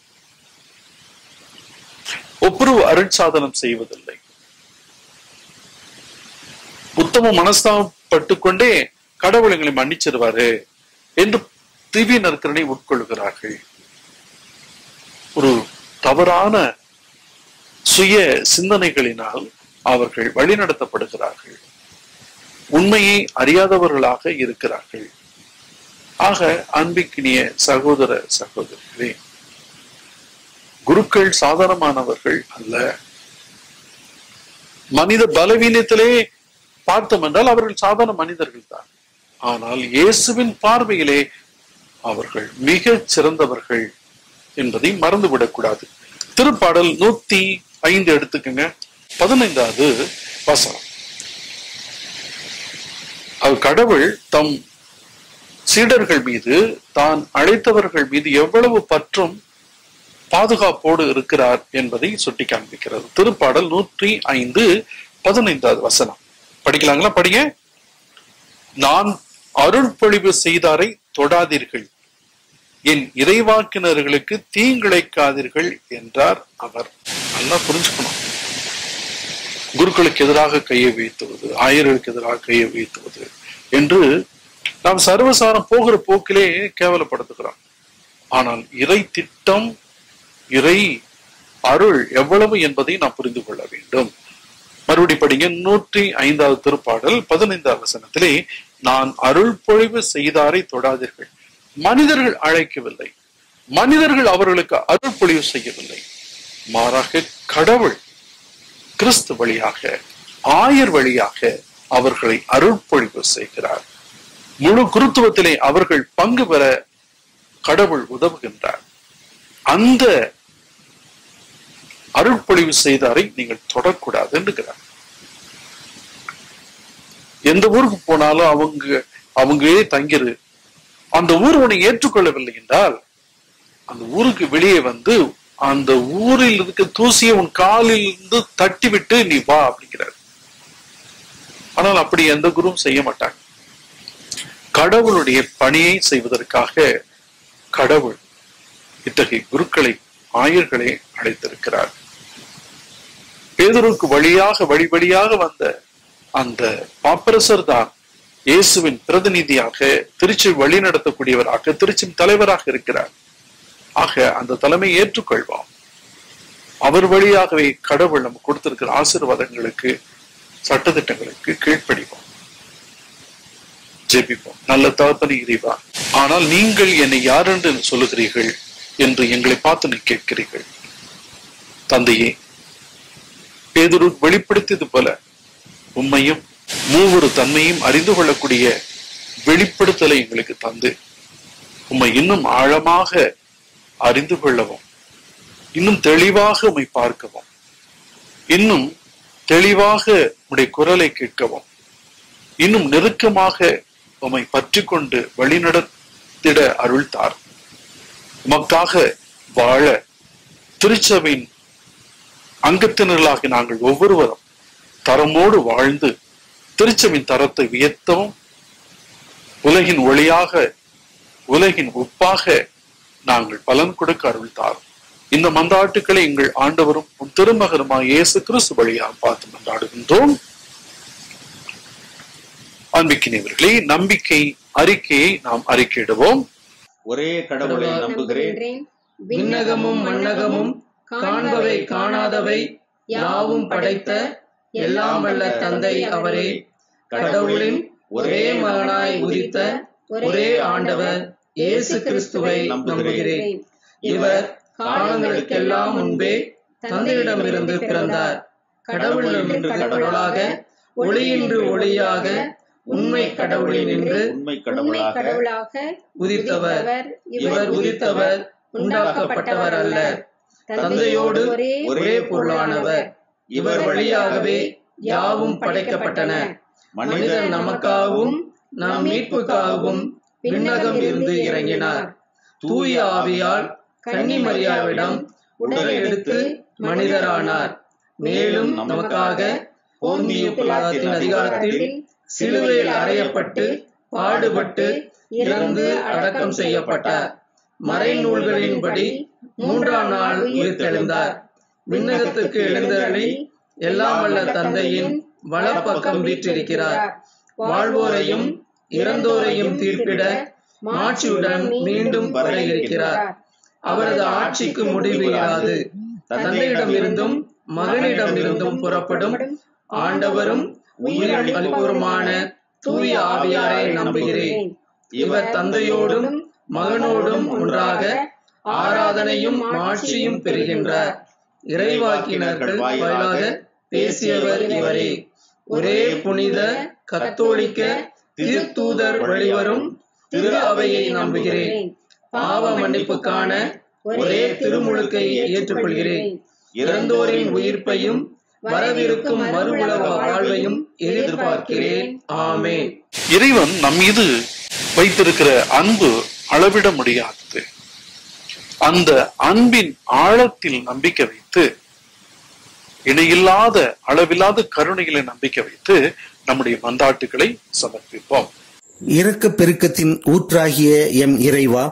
ஒப்புரவு அருட்சாதனம் செய்வதில்லை உத்தம மனஸ்தாபப்பட்டு கொண்டே கடவுள் எங்களை மன்னிச்சிருவாரு என்று திவ்ய நற்கரனை உட்கொள்கிறார்கள் ஒரு தவறான சுய சிந்தனைகளினால் அவர்கள் வழிநடத்தப்படுகிறார்கள் உண்மையை அறியாதவர்களாக இருக்கிறார்கள் ஆக அன்பிக்கினிய சகோதர சகோதரிகளே குருக்கள் சாதாரணமானவர்கள் அல்ல மனித பலவீனத்திலே பார்த்தோம் என்றால் அவர்கள் சாதாரண மனிதர்கள் தான் ஆனால் இயேசுவின் பார்வையிலே அவர்கள் மிக சிறந்தவர்கள் என்பதை மறந்துவிடக்கூடாது திருப்பாடல் நூத்தி ஐந்து எடுத்துக்கங்க பதினைந்தாவது வசனம் அவர் கடவுள் தம் சீடர்கள் மீது தான் அழைத்தவர்கள் மீது எவ்வளவு பற்றும் பாதுகாப்போடு இருக்கிறார் என்பதை சுட்டி காண்பிக்கிறது திருப்பாடல் நூற்றி ஐந்து பதினைந்தாவது வசனம் படிக்கலாங்களா படிங்க நான் அருள் பொழிவு செய்தாரை தொடாதீர்கள் என் இறைவாக்கினர்களுக்கு தீங்கிழைக்காதீர்கள் என்றார் அவர் நல்லா புரிஞ்சுக்கணும் குருக்களுக்கு எதிராக கையை வீழ்த்துவது ஆயர்களுக்கு எதிராக கையை வீழ்த்துவது என்று நாம் சர்வசாரம் போகிற போக்கிலே கேவலப்படுத்துகிறோம் ஆனால் இறை திட்டம் இறை அருள் எவ்வளவு என்பதை நாம் புரிந்து கொள்ள வேண்டும் மறுபடி படிங்க நூற்றி ஐந்தாவது திருப்பாடல் பதினைந்தாவது வசனத்திலே நான் அருள் பொழிவு செய்தாரை தொடாதீர்கள் மனிதர்கள் அழைக்கவில்லை மனிதர்கள் அவர்களுக்கு அருள் பொழிவு செய்யவில்லை மாறாக கடவுள் கிறிஸ்து வழியாக ஆயர் வழியாக அவர்களை அருள் பொழிவு செய்கிறார் முழு குருத்துவத்திலே அவர்கள் பங்கு பெற கடவுள் உதவுகின்றார் அந்த அருள்பொழிவு செய்தாரை நீங்கள் தொடக்கூடாது என்கிறார் எந்த ஊருக்கு போனாலும் அவங்க அவங்களே தங்கிரு அந்த ஊர் உன்னை ஏற்றுக்கொள்ளவில்லை என்றால் அந்த ஊருக்கு வெளியே வந்து அந்த ஊரில் இருக்க தூசியை உன் காலில் இருந்து தட்டி விட்டு நீ வா அப்படிங்கிறார் ஆனால் அப்படி எந்த குருவும் செய்ய மாட்டாங்க கடவுளுடைய பணியை செய்வதற்காக கடவுள் இத்தகைய குருக்களை ஆயர்களை அழைத்திருக்கிறார் பேதருக்கு வழியாக வழி வழியாக வந்த அந்த பாப்பரசர் தான் இயேசுவின் பிரதிநிதியாக திருச்சி வழி நடத்தக்கூடியவராக திருச்சியின் தலைவராக இருக்கிறார் ஆக அந்த தலைமையை ஏற்றுக்கொள்வோம் அவர் வழியாகவே கடவுள் நம்ம கொடுத்திருக்கிற ஆசீர்வாதங்களுக்கு சட்டத்திட்டங்களுக்கு கீழ்ப்படிவோம் ஜெபிப்போம் நல்ல தகப்பனி இறைவா ஆனால் நீங்கள் என்னை யார் என்று சொல்லுகிறீர்கள் என்று எங்களை பார்த்து நீ கேட்கிறீர்கள் தந்தையே பேதுரு வெளிப்படுத்தியது போல உண்மையும் மூவொரு தன்மையும் அறிந்து கொள்ளக்கூடிய வெளிப்படுத்தலை எங்களுக்கு தந்து உம்மை இன்னும் ஆழமாக அறிந்து கொள்ளவும் இன்னும் தெளிவாக உம்மை பார்க்கவும் இன்னும் தெளிவாக உடைய குரலை கேட்கவும் இன்னும் நெருக்கமாக உம்மை பற்றி கொண்டு வழிநடத்திட அருள் தார் உமக்காக வாழ திருச்சபையின் அங்கத்தினர்களாக நாங்கள் ஒவ்வொருவரும் தரமோடு வாழ்ந்து திருச்சபின் தரத்தை உயர்த்தவும் உலகின் ஒளியாக உலகின் உப்பாக நாங்கள் பலன் கொடுக்க அருள் தாரும் இந்த மந்தாட்டுக்களை எங்கள் ஆண்டவரும் உன் திருமகருமாய் இயேசு கிறிஸ்து வழியாக பார்த்து மன்றாடுகின்றோம் அன்பிக்கினவர்களே நம்பிக்கை அறிக்கையை நாம் அறிக்கையிடுவோம்
ஒரே கடவுளை நம்புகிறேன்
விண்ணகமும் மண்ணகமும் காண்பவை காணாதவை யாவும் படைத்த எல்லாம் வல்ல தந்தை அவரே கடவுளின் ஒரே மகனாய் உதித்த ஒரே ஆண்டவர் இயேசு கிறிஸ்துவை நம்புகிறேன் இவர் காலங்களுக்கெல்லாம் முன்பே தந்தையிடமிருந்து பிறந்தார் கடவுளிலிருந்து கடவுளாக ஒளியின்று ஒளியாக உண்மை கடவுளில் நின்று
உண்மை
உண்மை
கடவுளாக
கடவுளாக
உதித்தவர் இவர் உதித்தவர் உண்டாக்கப்பட்டவர் அல்ல தந்தையோடு ஒரே பொருளானவர் இவர் வழியாகவே யாவும் படைக்கப்பட்டன மனிதன் நமக்காகவும் நம் மீட்புக்காகவும் விண்ணகம் இருந்து இறங்கினார் தூய ஆவியால் கன்னி மரியாவிடம் உடலை எடுத்து மனிதரானார் மேலும் நமக்காக போந்திய பிலாத்தின் அதிகாரத்தில் சிலுவையில் அறையப்பட்டு பாடுபட்டு இறந்து அடக்கம் செய்யப்பட்டார் மறைநூல்களின்படி மூன்றாம் நாள் உயிர்த்தெழுந்தார் விண்ணகத்துக்கு எழுந்தருளி எல்லாம் வல்ல தந்தையின் வலப்பக்கம் வீற்றிருக்கிறார் வாழ்வோரையும் இறந்தோரையும் தீர்ப்பிட மாட்சியுடன் மீண்டும் வர இருக்கிறார் அவரது ஆட்சிக்கு முடிவு இராது தந்தையிடமிருந்தும் மகனிடமிருந்தும் புறப்படும் ஆண்டவரும் உயிர் அளிப்போருமான தூய ஆவியாரை நம்புகிறேன் இவர் தந்தையோடும் மகனோடும் ஒன்றாக ஆராதனையும் ஆட்சியும் பெறுகின்றார் இறைவாக்கினர்கள் வாயிலாக பேசியவர் இவரே ஒரே புனித கத்தோலிக்க திருத்தூதர் வழிவரும் திரு அவையை நம்புகிறேன் பாவ மன்னிப்புக்கான ஒரே திருமுழுக்கை ஏற்றுக்கொள்கிறேன் இறந்தோரின் உயிர்ப்பையும் வரவிருக்கும் மறுவுலக வாழ்வையும் எதிர்பார்க்கிறேன் ஆமென்
இறைவன் நம் மீது வைத்திருக்கிற அன்பு அளவிட முடியாதது அந்த அன்பின் ஆழத்தில் நம்பிக்கை வைத்து இணையில்லாத அளவில்லாத கருணைகளை நம்பிக்கை வைத்து நம்முடைய மந்தாட்டுகளை சமர்ப்பிப்போம்
இரக்க பெருக்கத்தின் ஊற்றாகிய எம் இறைவா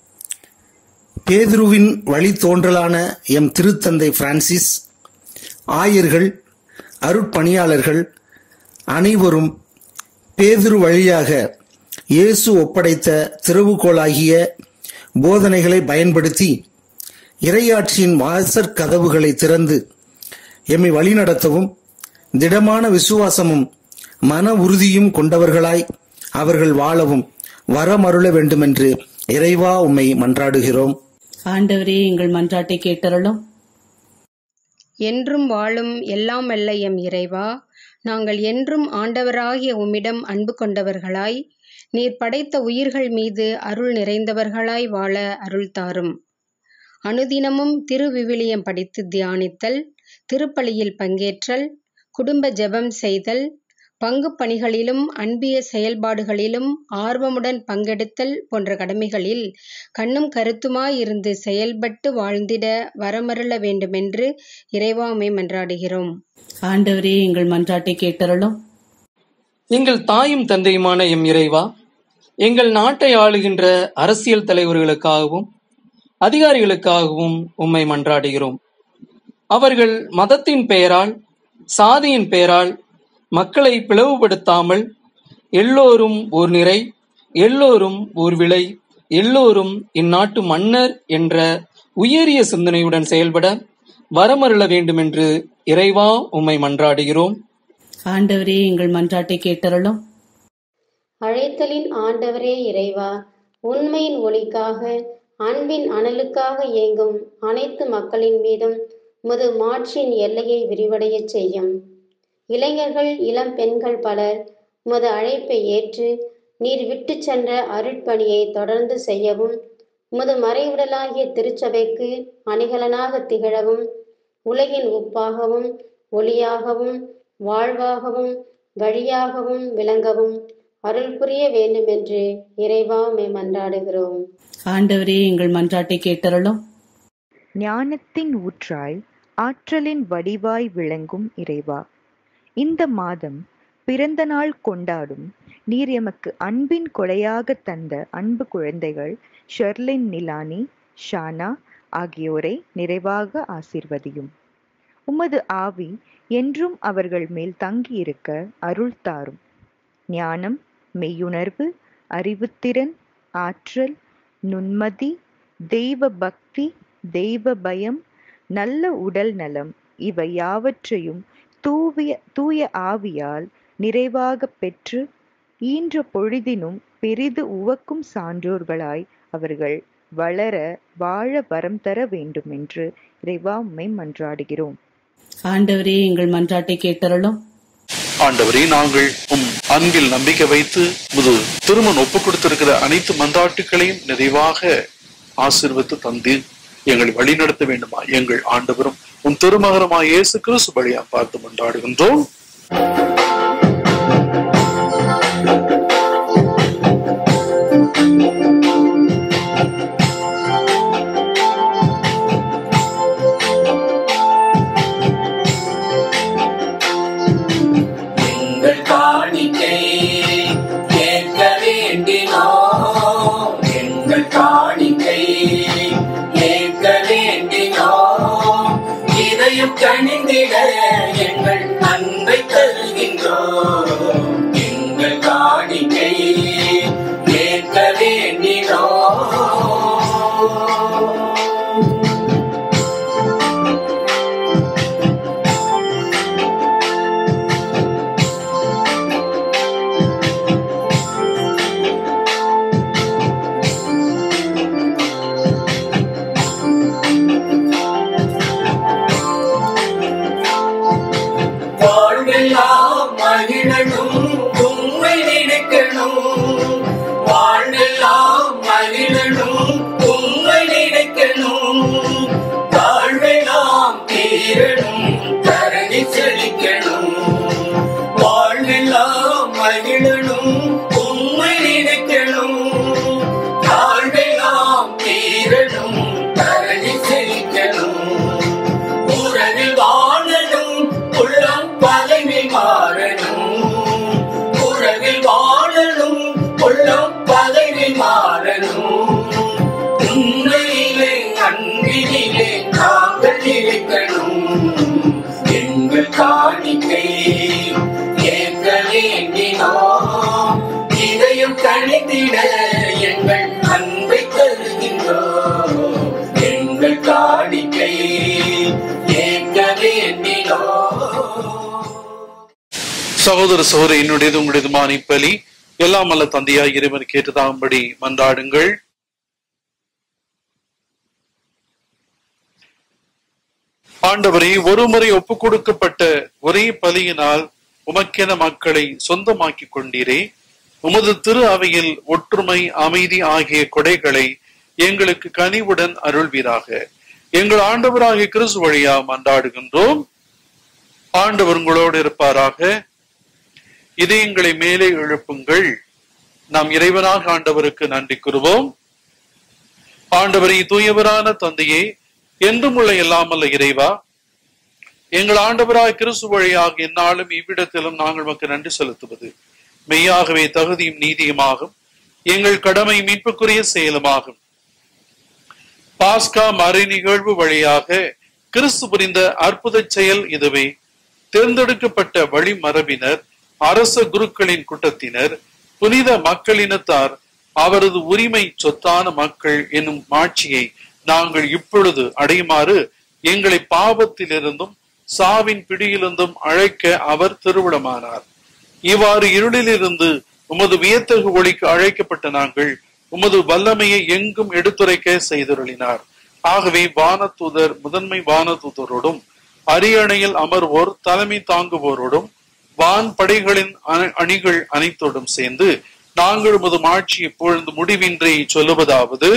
பேதுருவின் வழித்தோன்றலான எம் திருத்தந்தை பிரான்சிஸ் ஆயர்கள் அருட்பணியாளர்கள் அனைவரும் பேதுரு வழியாக இயேசு ஒப்படைத்த திறவுகோலாகிய போதனைகளை பயன்படுத்தி இறையாட்சியின் வாசற் கதவுகளை திறந்து எம்மை வழிநடத்தவும் திடமான விசுவாசமும் மன உறுதியும் கொண்டவர்களாய் அவர்கள் வாழவும் வரமருள வேண்டுமென்று இறைவா உம்மை மன்றாடுகிறோம்
ஆண்டவரே எங்கள் மன்றாட்டை கேட்டருளும்
என்றும் வாழும் எல்லாம் வல்ல எம் இறைவா நாங்கள் என்றும் ஆண்டவராகிய உம்மிடம் அன்பு கொண்டவர்களாய் நீர் படைத்த உயிர்கள் மீது அருள் நிறைந்தவர்களாய் வாழ அருள் தாரும் அனுதினமும் திருவிவிலியம் படித்து தியானித்தல் திருப்பலியில் பங்கேற்றல் குடும்ப ஜெபம் செய்தல் பங்கு பணிகளிலும் அன்பிய செயல்பாடுகளிலும் ஆர்வமுடன் பங்கெடுத்தல் போன்ற கடமைகளில் கண்ணும் கருத்துமாயிருந்து செயல்பட்டு வாழ்ந்திட வரமருள வேண்டுமென்று இறைவாமை மன்றாடுகிறோம்
ஆண்டவரே எங்கள் மன்றாட்டை கேட்டருளும்
எங்கள் தாயும் தந்தையுமான எம் இறைவா எங்கள் நாட்டை ஆளுகின்ற அரசியல் தலைவர்களுக்காகவும் அதிகாரிகளுக்காகவும் உம்மை மன்றாடுகிறோம் அவர்கள் மதத்தின் பெயரால் சாதியின் பெயரால் மக்களை பிளவுபடுத்தாமல் எல்லோரும் ஓர் நிறை எல்லோரும் ஓர் விலை எல்லோரும் இந்நாட்டு மன்னர் என்ற உயரிய சிந்தனையுடன் செயல்பட வரமருள வேண்டுமென்று இறைவா உம்மை மன்றாடுகிறோம்
ஆண்டவரே எங்கள் மன்றாட்டை கேட்டருளும்
அழைத்தலின் ஆண்டவரே இறைவா உண்மையின் ஒளிக்காக அன்பின் அனலுக்காக இயங்கும் அனைத்து மக்களின் மீதும் முது மாட்சியின் எல்லையை விரிவடையச் செய்யும் இளைஞர்கள் இளம் பெண்கள் பலர் முது அழைப்பை ஏற்று நீர் விட்டு சென்ற அருட்பணியை தொடர்ந்து செய்யவும் முது மறைவுடலாகிய திருச்சபைக்கு அணிகலனாக திகழவும் உலகின் உப்பாகவும் ஒளியாகவும் வாழ்வாகவும் வழியாகவும் விளங்கவும் அருள் புரிய வேண்டுமென்று இறைவா மே மன்றாடுகிறோம்
ஆண்டவரே எங்கள் மன்றாட்டை கேட்டருளும்
ஞானத்தின் ஊற்றாய் ஆற்றலின் வடிவாய் விளங்கும் இறைவா இந்த மாதம் பிறந்த நாள் கொண்டாடும் நீர் எமக்கு அன்பின் கொடையாக தந்த அன்பு குழந்தைகள் ஷெர்லின் நிலானி ஷானா ஆகியோரை நிறைவாக ஆசிர்வதியும் உமது ஆவி என்றும் அவர்கள் மேல் தங்கியிருக்க அருள் தாரும் ஞானம் மெய்யுணர்வு அறிவுத்திறன் ஆற்றல் நுண்மதி தெய்வ பக்தி தெய்வ பயம் நல்ல உடல் நலம் இவை யாவற்றையும் தூவிய தூய ஆவியால் நிறைவாக பெற்று ஈன்ற பொழுதினும் பெரிது உவக்கும் சான்றோர்களாய் அவர்கள் வளர வாழ வரம் தர வேண்டுமென்று இறைவா உம்மை மன்றாடுகிறோம்
ஆண்டவரே எங்கள் மன்றாட்டை கேட்டருளும்
ஆண்டவரே நாங்கள் உம் அன்பில் நம்பிக்கை வைத்து முது திருமணம் ஒப்புக் கொடுத்திருக்கிற அனைத்து மந்தாட்டுகளையும் நிறைவாக ஆசிர்வத்து தந்து எங்களை வழிநடத்த வேண்டுமா எங்கள் ஆண்டவரும் உன் திருமகரமாய் இயேசு கிறிஸ்து வழியா பார்த்து மன்றாடுகின்றோம்
இதயம் கணிந்திட எங்கள் அன்பை தருகின்றோம் எங்கள் காணிக்கை ஏற்க வேண்டினோம் வாழ்வெல்லாம் மகிழனும் உண்மை நினைக்கணும் வாழ்வெல்லாம் மகிழனும் உண்மை நினைக்கணும் தாழ்வெல்லாம் தீரணும் தரணி செழிக்கணும் வாழ்வெல்லாம் மகிழனும் உண்மை நினைக்கணும் தாழ்வெல்லாம் தீரணும் தரணி செழிக்கணும் உறவில் வாழணும் உள்ளம் பகைமை மாறணும் உறவில் வாழணும் உள்ளம் பகைமை மாறணும் உண்மையிலே அன்பினிலே நாங்கள் இருக்கணும் எங்கள் காணிக்கை ஏற்க வேண்டினோம் இதயம் கணித்திட எங்கள் அன்பை தருகின்றோம் எங்கள் காணிக்கை ஏற்க வேண்டினோம்
சகோதர சகோதரி என்னுடையது உங்களுடையதுமான இப்பலி எல்லாம் அல்ல தந்தையாய் இறைவன் கேட்டதாகும்படி மன்றாடுங்கள் ஆண்டவரே ஒருமுறை ஒப்புக் கொடுக்கப்பட்ட ஒரே பலியினால் உமக்கென மக்களை சொந்தமாக்கிக் கொண்டீரே உமது திரு அவையில் ஒற்றுமை அமைதி ஆகிய கொடைகளை எங்களுக்கு கனிவுடன் அருள்வீராக எங்கள் ஆண்டவராகிய கிறிஸ்து வழியா மன்றாடுகின்றோம் ஆண்டவர் உங்களோடு இருப்பாராக இதயங்களை மேலே எழுப்புங்கள் நாம் இறைவனாக ஆண்டவருக்கு நன்றி கூறுவோம் ஆண்டவரை தூயவரான தந்தையே என்றும் உள்ள எல்லாமல்ல இறைவா எங்கள் ஆண்டவராய் கிறிஸ்து வழியாக எந்நாளும் இவ்விடத்திலும் நாங்கள் உமக்கு நன்றி செலுத்துவது மெய்யாகவே தகுதியும் நீதியுமாகும் எங்கள் கடமை மீட்புக்குரிய செயலுமாகும் பாஸ்கா மறை நிகழ்வு வழியாக கிறிஸ்து புரிந்த அற்புத செயல் இதுவே தேர்ந்தெடுக்கப்பட்ட வழிமரபினர் அரச குருக்களின் கூட்டத்தினர் புனித மக்களினத்தார் அவரது உரிமை சொத்தான மக்கள் என்னும் மாட்சியை நாங்கள் இப்பொழுது அடையுமாறு எங்களை பாவத்திலிருந்தும் சாவின் பிடியிலிருந்தும் அழைக்க அவர் திருவிழமானார் இவ்வாறு இருளிலிருந்து உமது வியத்தகு ஒளிக்கு அழைக்கப்பட்ட நாங்கள் உமது வல்லமையை எங்கும் எடுத்துரைக்க செய்தருளினார் ஆகவே வானதூதர் முதன்மை வானதூதரோடும் அரியணையில் அமர்வோர் தலைமை தாங்குவோரோடும் வான் படைகளின் அணி- அணிகள் அனைத்தோடும் சேர்ந்து நாங்கள் உமது மாட்சி இப்பொழுது முடிவின்றி சொல்லுவதாவது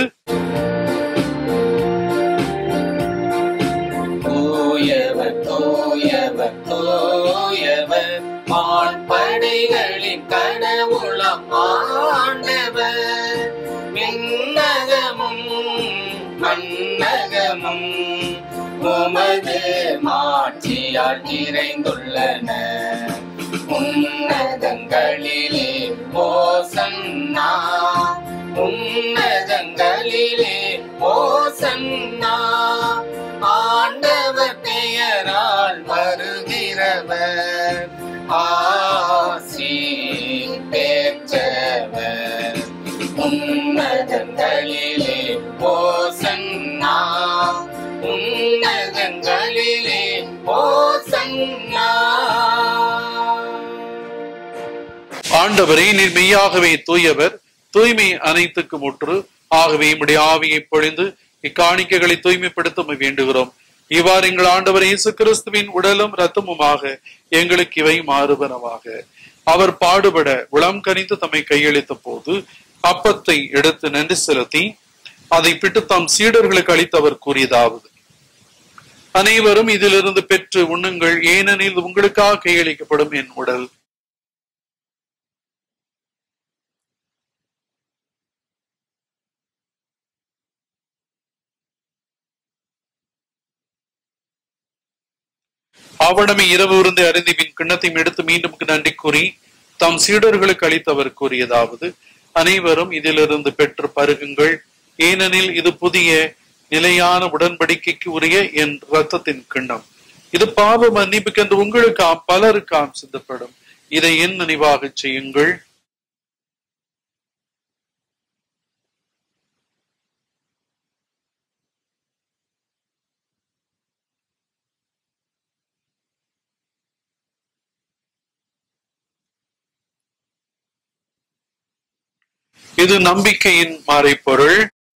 தூயவர் தூயவர் தூயவர் மாட்படைகளின் கடவுளம் ஆண்டவர் விண்ணகமும் மன்னகமும் உமது மாட்சியால் நிறைந்துள்ளன உன்னதங்களிலே ஓசன்னா உன்னதங்களிலே ஓசன்னா ஆண்டவர் பெயரால் வருகிறவர் ஆசி பெற்றவர் உன்னதங்களிலே ஓசன்னா உன்னதங்களிலே ஓசன்னா
ஆண்டவரே நீர் மெய்யாகவே தூயவர் தூய்மை அனைத்துக்கும் முற்று ஆகவே உம்முடைய ஆவியை பொழிந்து இக்காணிக்கைகளை தூய்மைப்படுத்த உம்மை வேண்டுகிறோம் இவ்வாறு எங்கள் ஆண்டவர் இயேசு கிறிஸ்துவின் உடலும் இரத்தமுமாக எங்களுக்கு இவை மாறுபனவாக அவர் பாடுபட உளம் கனிந்து தம்மை கையளித்த போது அப்பத்தை எடுத்து நன்றி செலுத்தி அதை பிட்டு தாம் சீடர்களுக்கு அளித்து அவர் கூறியதாவது அனைவரும் இதிலிருந்து பெற்று உண்ணுங்கள் ஏனெனில் இது உங்களுக்காக கையளிக்கப்படும் என் உடல் அவனமே இரவு இருந்து அறிந்து பின் கிண்ணத்தையும் எடுத்து மீண்டும் நன்றி கூறி தம் சீடர்களுக்கு அளித்தவர் கூறியதாவது அனைவரும் இதிலிருந்து பெற்று பருகுங்கள் ஏனெனில் இது புதிய நிலையான உடன்படிக்கைக்கு உரிய என் இரத்தத்தின் கிண்ணம் இது பாவ மன்னிப்புக்கு என்று உங்களுக்காம் பலருக்காம் சிந்தப்படும் இதை என் நினைவாக செய்யுங்கள் இது நம்பிக்கையின் மறைப்பொருள்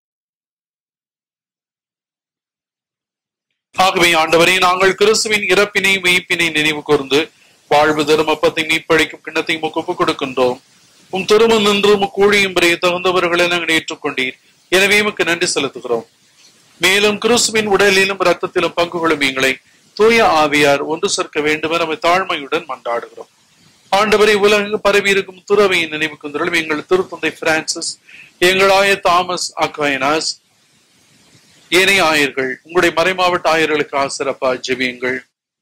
ஆகவே ஆண்டவரே நாங்கள் கிறிஸ்துவின் இறப்பினை மெய்ப்பினை நினைவு கூர்ந்து வாழ்வு தருமப்பத்தை மீப்பழிக்கும் கிண்ணத்தை முகப்பு கொடுக்கின்றோம் உம் திருமணம் நின்று கூழியும் பிறைய தகுந்தவர்களை நாங்கள் ஏற்றுக்கொண்டீர் எனவே உமக்கு நன்றி செலுத்துகிறோம் மேலும் கிறிஸ்துவின் உடலிலும் ரத்தத்திலும் பங்கு கொள்ளும் எங்களை தூய ஆவியார் ஒன்று சேர்க்க வேண்டும் என நம்ம தாழ்மையுடன் மன்றாடுகிறோம் ஆண்டவரை உலகு பரவி இருக்கும் துறவையின் நினைவு கொண்டுள்ள எங்கள் திருத்தந்தை பிரான்சிஸ் எங்களாய தாமஸ் அக்வைனாஸ் ஏனைய ஆயர்கள் உங்களுடைய மறைமாவட்ட ஆயர்களுக்காக சிறப்பா ஜெபியுங்கள்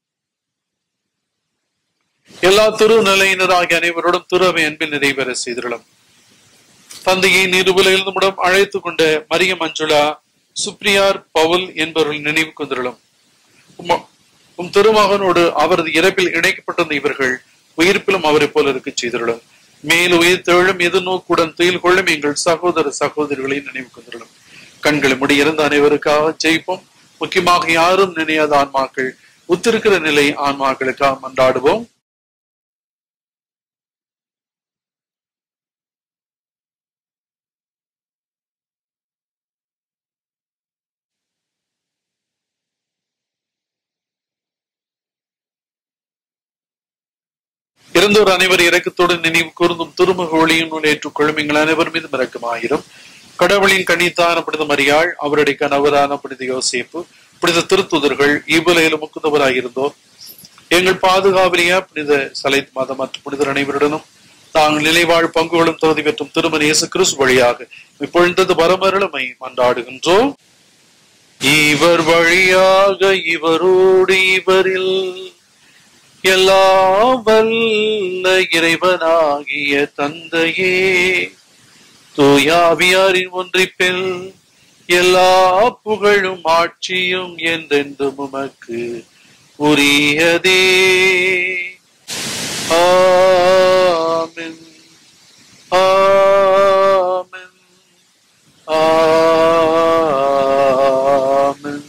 எல்லா திருநிலையினராகிய அனைவரோடும் துறவை அன்பில் நிறைவேற செய்திருளும் தந்தையை நிருபலையில் நம்மிடம் அழைத்து கொண்ட மரிய மஞ்சுளா சுப்ரியார் பவுல் என்பவர்கள் நினைவு கொண்டிருளும் உம் திருமகனோடு அவரது இறப்பில் இணைக்கப்பட்டிருந்த இவர்கள் உயிர்ப்பிலும் அவரை போல இருக்க செய்திருளும் மேல் உயிர் தெழும் எது நோக்குடன் துயில் கொள்ளும் எங்கள் சகோதர சகோதரிகளை நினைவு கொண்டிருளும் கண்களை முடியிருந்த அனைவருக்காக ஜெயிப்போம் முக்கியமாக யாரும் நினையாத ஆன்மாக்கள் ஒத்திருக்கிற நிலை ஆன்மாக்களுக்காக மன்றாடுவோம் இறந்தோர் அனைவர் இறக்கத்தோடு நினைவு கூர்ந்தும் திருமுக ஒளியும் ஏற்றுக்கொள்ளும் எங்கள் அனைவர் மீதும் இறக்கமாயிரும் கடவுளின் கணித்தான புனித மரியாள் அவருடைய கணவரான புனித யோசிப்பு புனித திருத்துதர்கள் இவ்வுலையிலும் முக்குந்தவராயிருந்தோர் எங்கள் பாதுகாவலியா புனித சலைத் மதம் மற்ற புனிதர் அனைவருடனும் தாங்கள் நிலைவாழ் பங்குகளும் தகுதி பெற்றும் திருமண இயேசு கிறிஸ்து வழியாக இப்பொழுது பரமருளமை மன்றாடுகின்றோம் இவர் வழியாக இவரோடு இவரில் எல்லா வல்ல இறைவனாகிய தந்தையே தூயாவியாரின் ஒன்றிப்பில் எல்லா புகழும் ஆட்சியும் என்றென்றும் உமக்கு உரியதே ஆமென் ஆமென் ஆமென்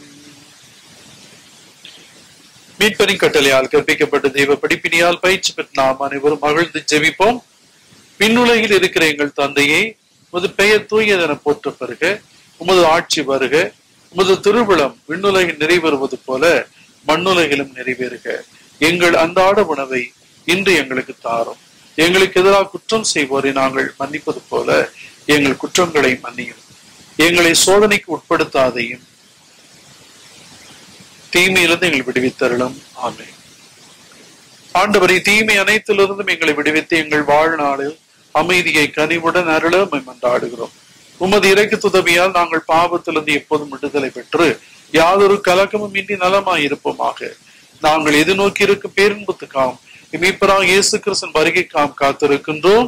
மீட்பரின் கட்டளையால் கற்பிக்கப்பட்ட தெய்வ படிப்பினியால் பயிற்சி பெற்ற நாம் அனைவரும் மகிழ்ந்து ஜெபிப்போம் விண்ணுலகில் இருக்கிற எங்கள் தந்தையே உமது பெயர் தூயதென போற்ற பெறுக உமது ஆட்சி வருக உமது திருவிழம் விண்ணுலகில் நிறைவேறுவது போல மண்ணுலகிலும் நிறைவேறுக எங்கள் அன்றாட உணவை இன்று எங்களுக்கு தாரும் எங்களுக்கு எதிராக குற்றம் செய்வோரை நாங்கள் மன்னிப்பது போல எங்கள் குற்றங்களை மன்னியும் எங்களை சோதனைக்கு உட்படுத்தாதையும் தீமையிலிருந்து எங்களை விடுவித்தருளும் ஆமே ஆண்டவரை தீமை அனைத்திலிருந்தும் எங்களை விடுவித்து எங்கள் வாழ்நாளில் அமைதியை கனிவுடன் அருள மன்றாடுகிறோம் உமது இறைக்கு துதவியால் நாங்கள் பாவத்திலிருந்து எப்போதும் விடுதலை பெற்று யாதொரு கலக்கமும் இன்றி நலமாய் இருப்போமாக நாங்கள் எதிர்நோக்கி இருக்கும் பேரின்பத்துக்காம் இமைப்பராக இயேசு கிறிஸ்தன் வருகைக்காம் காத்திருக்கின்றோம்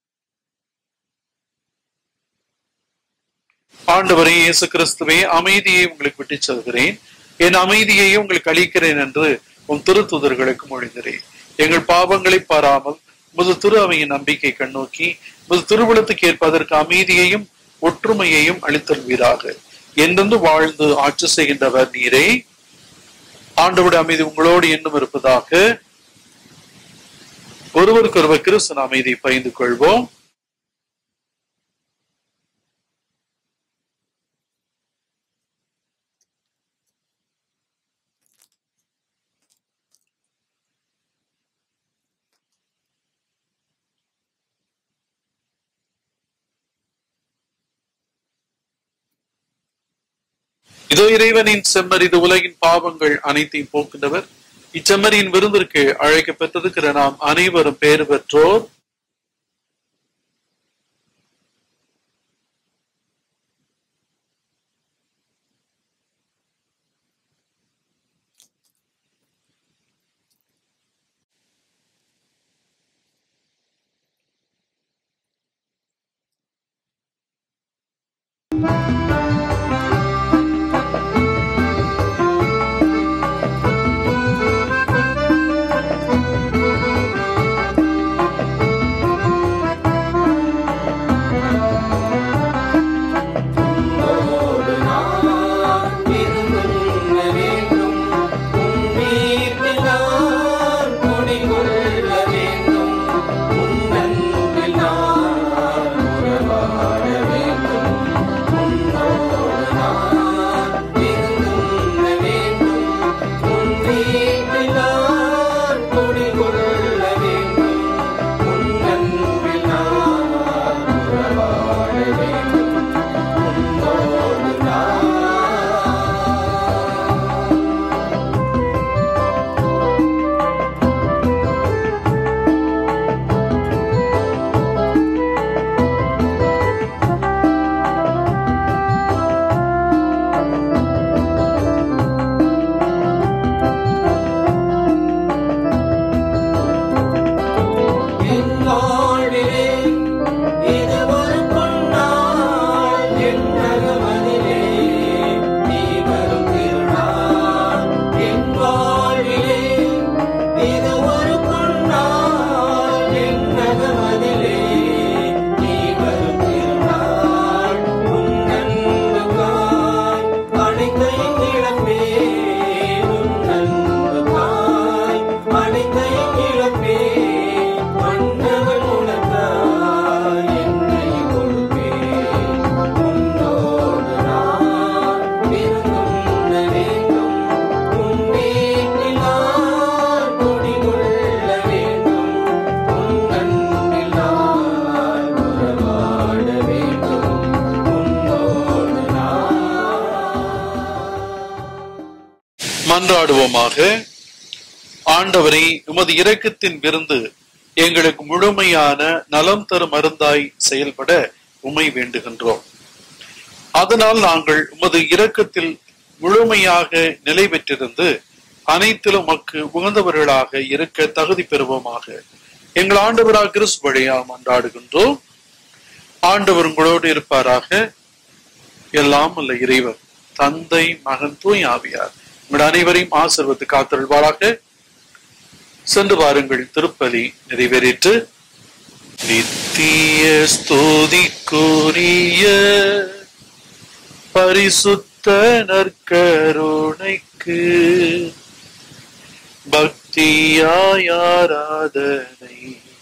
ஆண்டவரே இயேசு கிறிஸ்துவே அமைதியை உங்களுக்கு விட்டுச் செல்கிறேன் என் அமைதியை உங்களுக்கு அளிக்கிறேன் என்று உன் திருத்துதர்களுக்கு மொழிகிறேன் எங்கள் பாவங்களை பாராமல் முது திரு அவையின் நம்பிக்கை கண்ணோக்கி முது திருவிழத்துக்கு ஏற்பதற்கு அமைதியையும் ஒற்றுமையையும் அளித்தல்வீராக என்றென்று வாழ்ந்து ஆட்சி செய்கின்றவர் நீரே ஆண்டவுடைய அமைதி உங்களோடு இன்னும் இருப்பதாக ஒருவருக்கொருவர் கிறிஸ்தன் அமைதி பகிர்ந்து கொள்வோம் இதோ இறைவனின் செம்மறி இது உலகின் பாவங்கள் அனைத்தையும் போக்கின்றவர் இச்செம்மறியின் விருந்திற்கு அழைக்க பெற்றிருக்கிற நாம் அனைவரும் பேறு பெற்றோர் மன்றாடுவோமாக ஆண்டவரை உமது இரக்கத்தின் விருந்து எங்களுக்கு முழுமையான நலம் தரும் மருந்தாய் செயல்பட உமை வேண்டுகின்றோம் அதனால் நாங்கள் உமது இரக்கத்தில் முழுமையாக நிலை பெற்றிருந்து அனைத்திலும் உமக்கு உகந்தவர்களாக இருக்க தகுதி பெறுவோமாக எங்கள் ஆண்டவராக கிறிஸ்து வழியா மன்றாடுகின்றோம் ஆண்டவர் உங்களோடு இருப்பாராக எல்லாம் அல்ல இறைவர் தந்தை மகன் தூய் ஆவியார் உங்கள் அனைவரையும் ஆசிர்வத்து காத்தருள்வாராக சென்று வாருங்கள் திருப்பலி நிறைவேறிற்று நித்திய ஸ்தோதிக்குரிய பரிசுத்த நற்கருணைக்கு பக்தியாய் ஆராதனை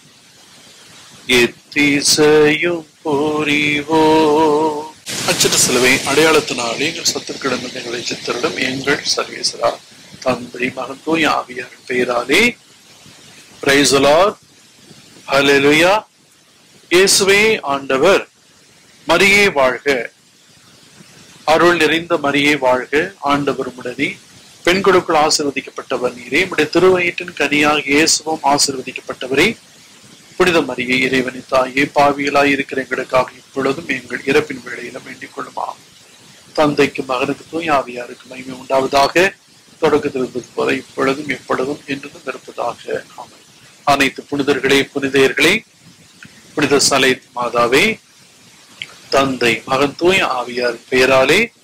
எத்திசையும் புரிவோ அச்சட்ட சிலுவை அடையாளத்தினாலே எங்கள் சத்துருக்கிடம் எங்களை சித்தரிடம் எங்கள் சர்வேசரா தந்தை மகன் தூய் ஆவியார் பெயராலே பிரைசலார் ஹalleluya இயேசுவே ஆண்டவர் மரியே வாழ்க அருள் நிறைந்த மரியே வாழ்க ஆண்டவர் உடனே பெண்களுக்குள் ஆசிர்வதிக்கப்பட்டவர் நீரே உடைய திருவயிற்றின் கனியாக இயேசுவும் ஆசிர்வதிக்கப்பட்டவரே புனித மரியே இறைவனின் தாயே பாவியலாய் இருக்கிற எங்களுக்காக இப்பொழுதும் எங்கள் இறப்பின் வேளையிலும் வேண்டிக் கொள்ளுமா தந்தைக்கு மகனுக்கு தூய் ஆவியாருக்கு மகிமை உண்டாவதாக தொடக்கத்தில் இருந்தது போல இப்பொழுதும் எப்பொழுதும் என்றும் இருப்பதாக ஆமை அனைத்து புனிதர்களே புனிதையர்களே புனித சலை மாதாவே தந்தை மகன் தூய் ஆவியார் பெயராலே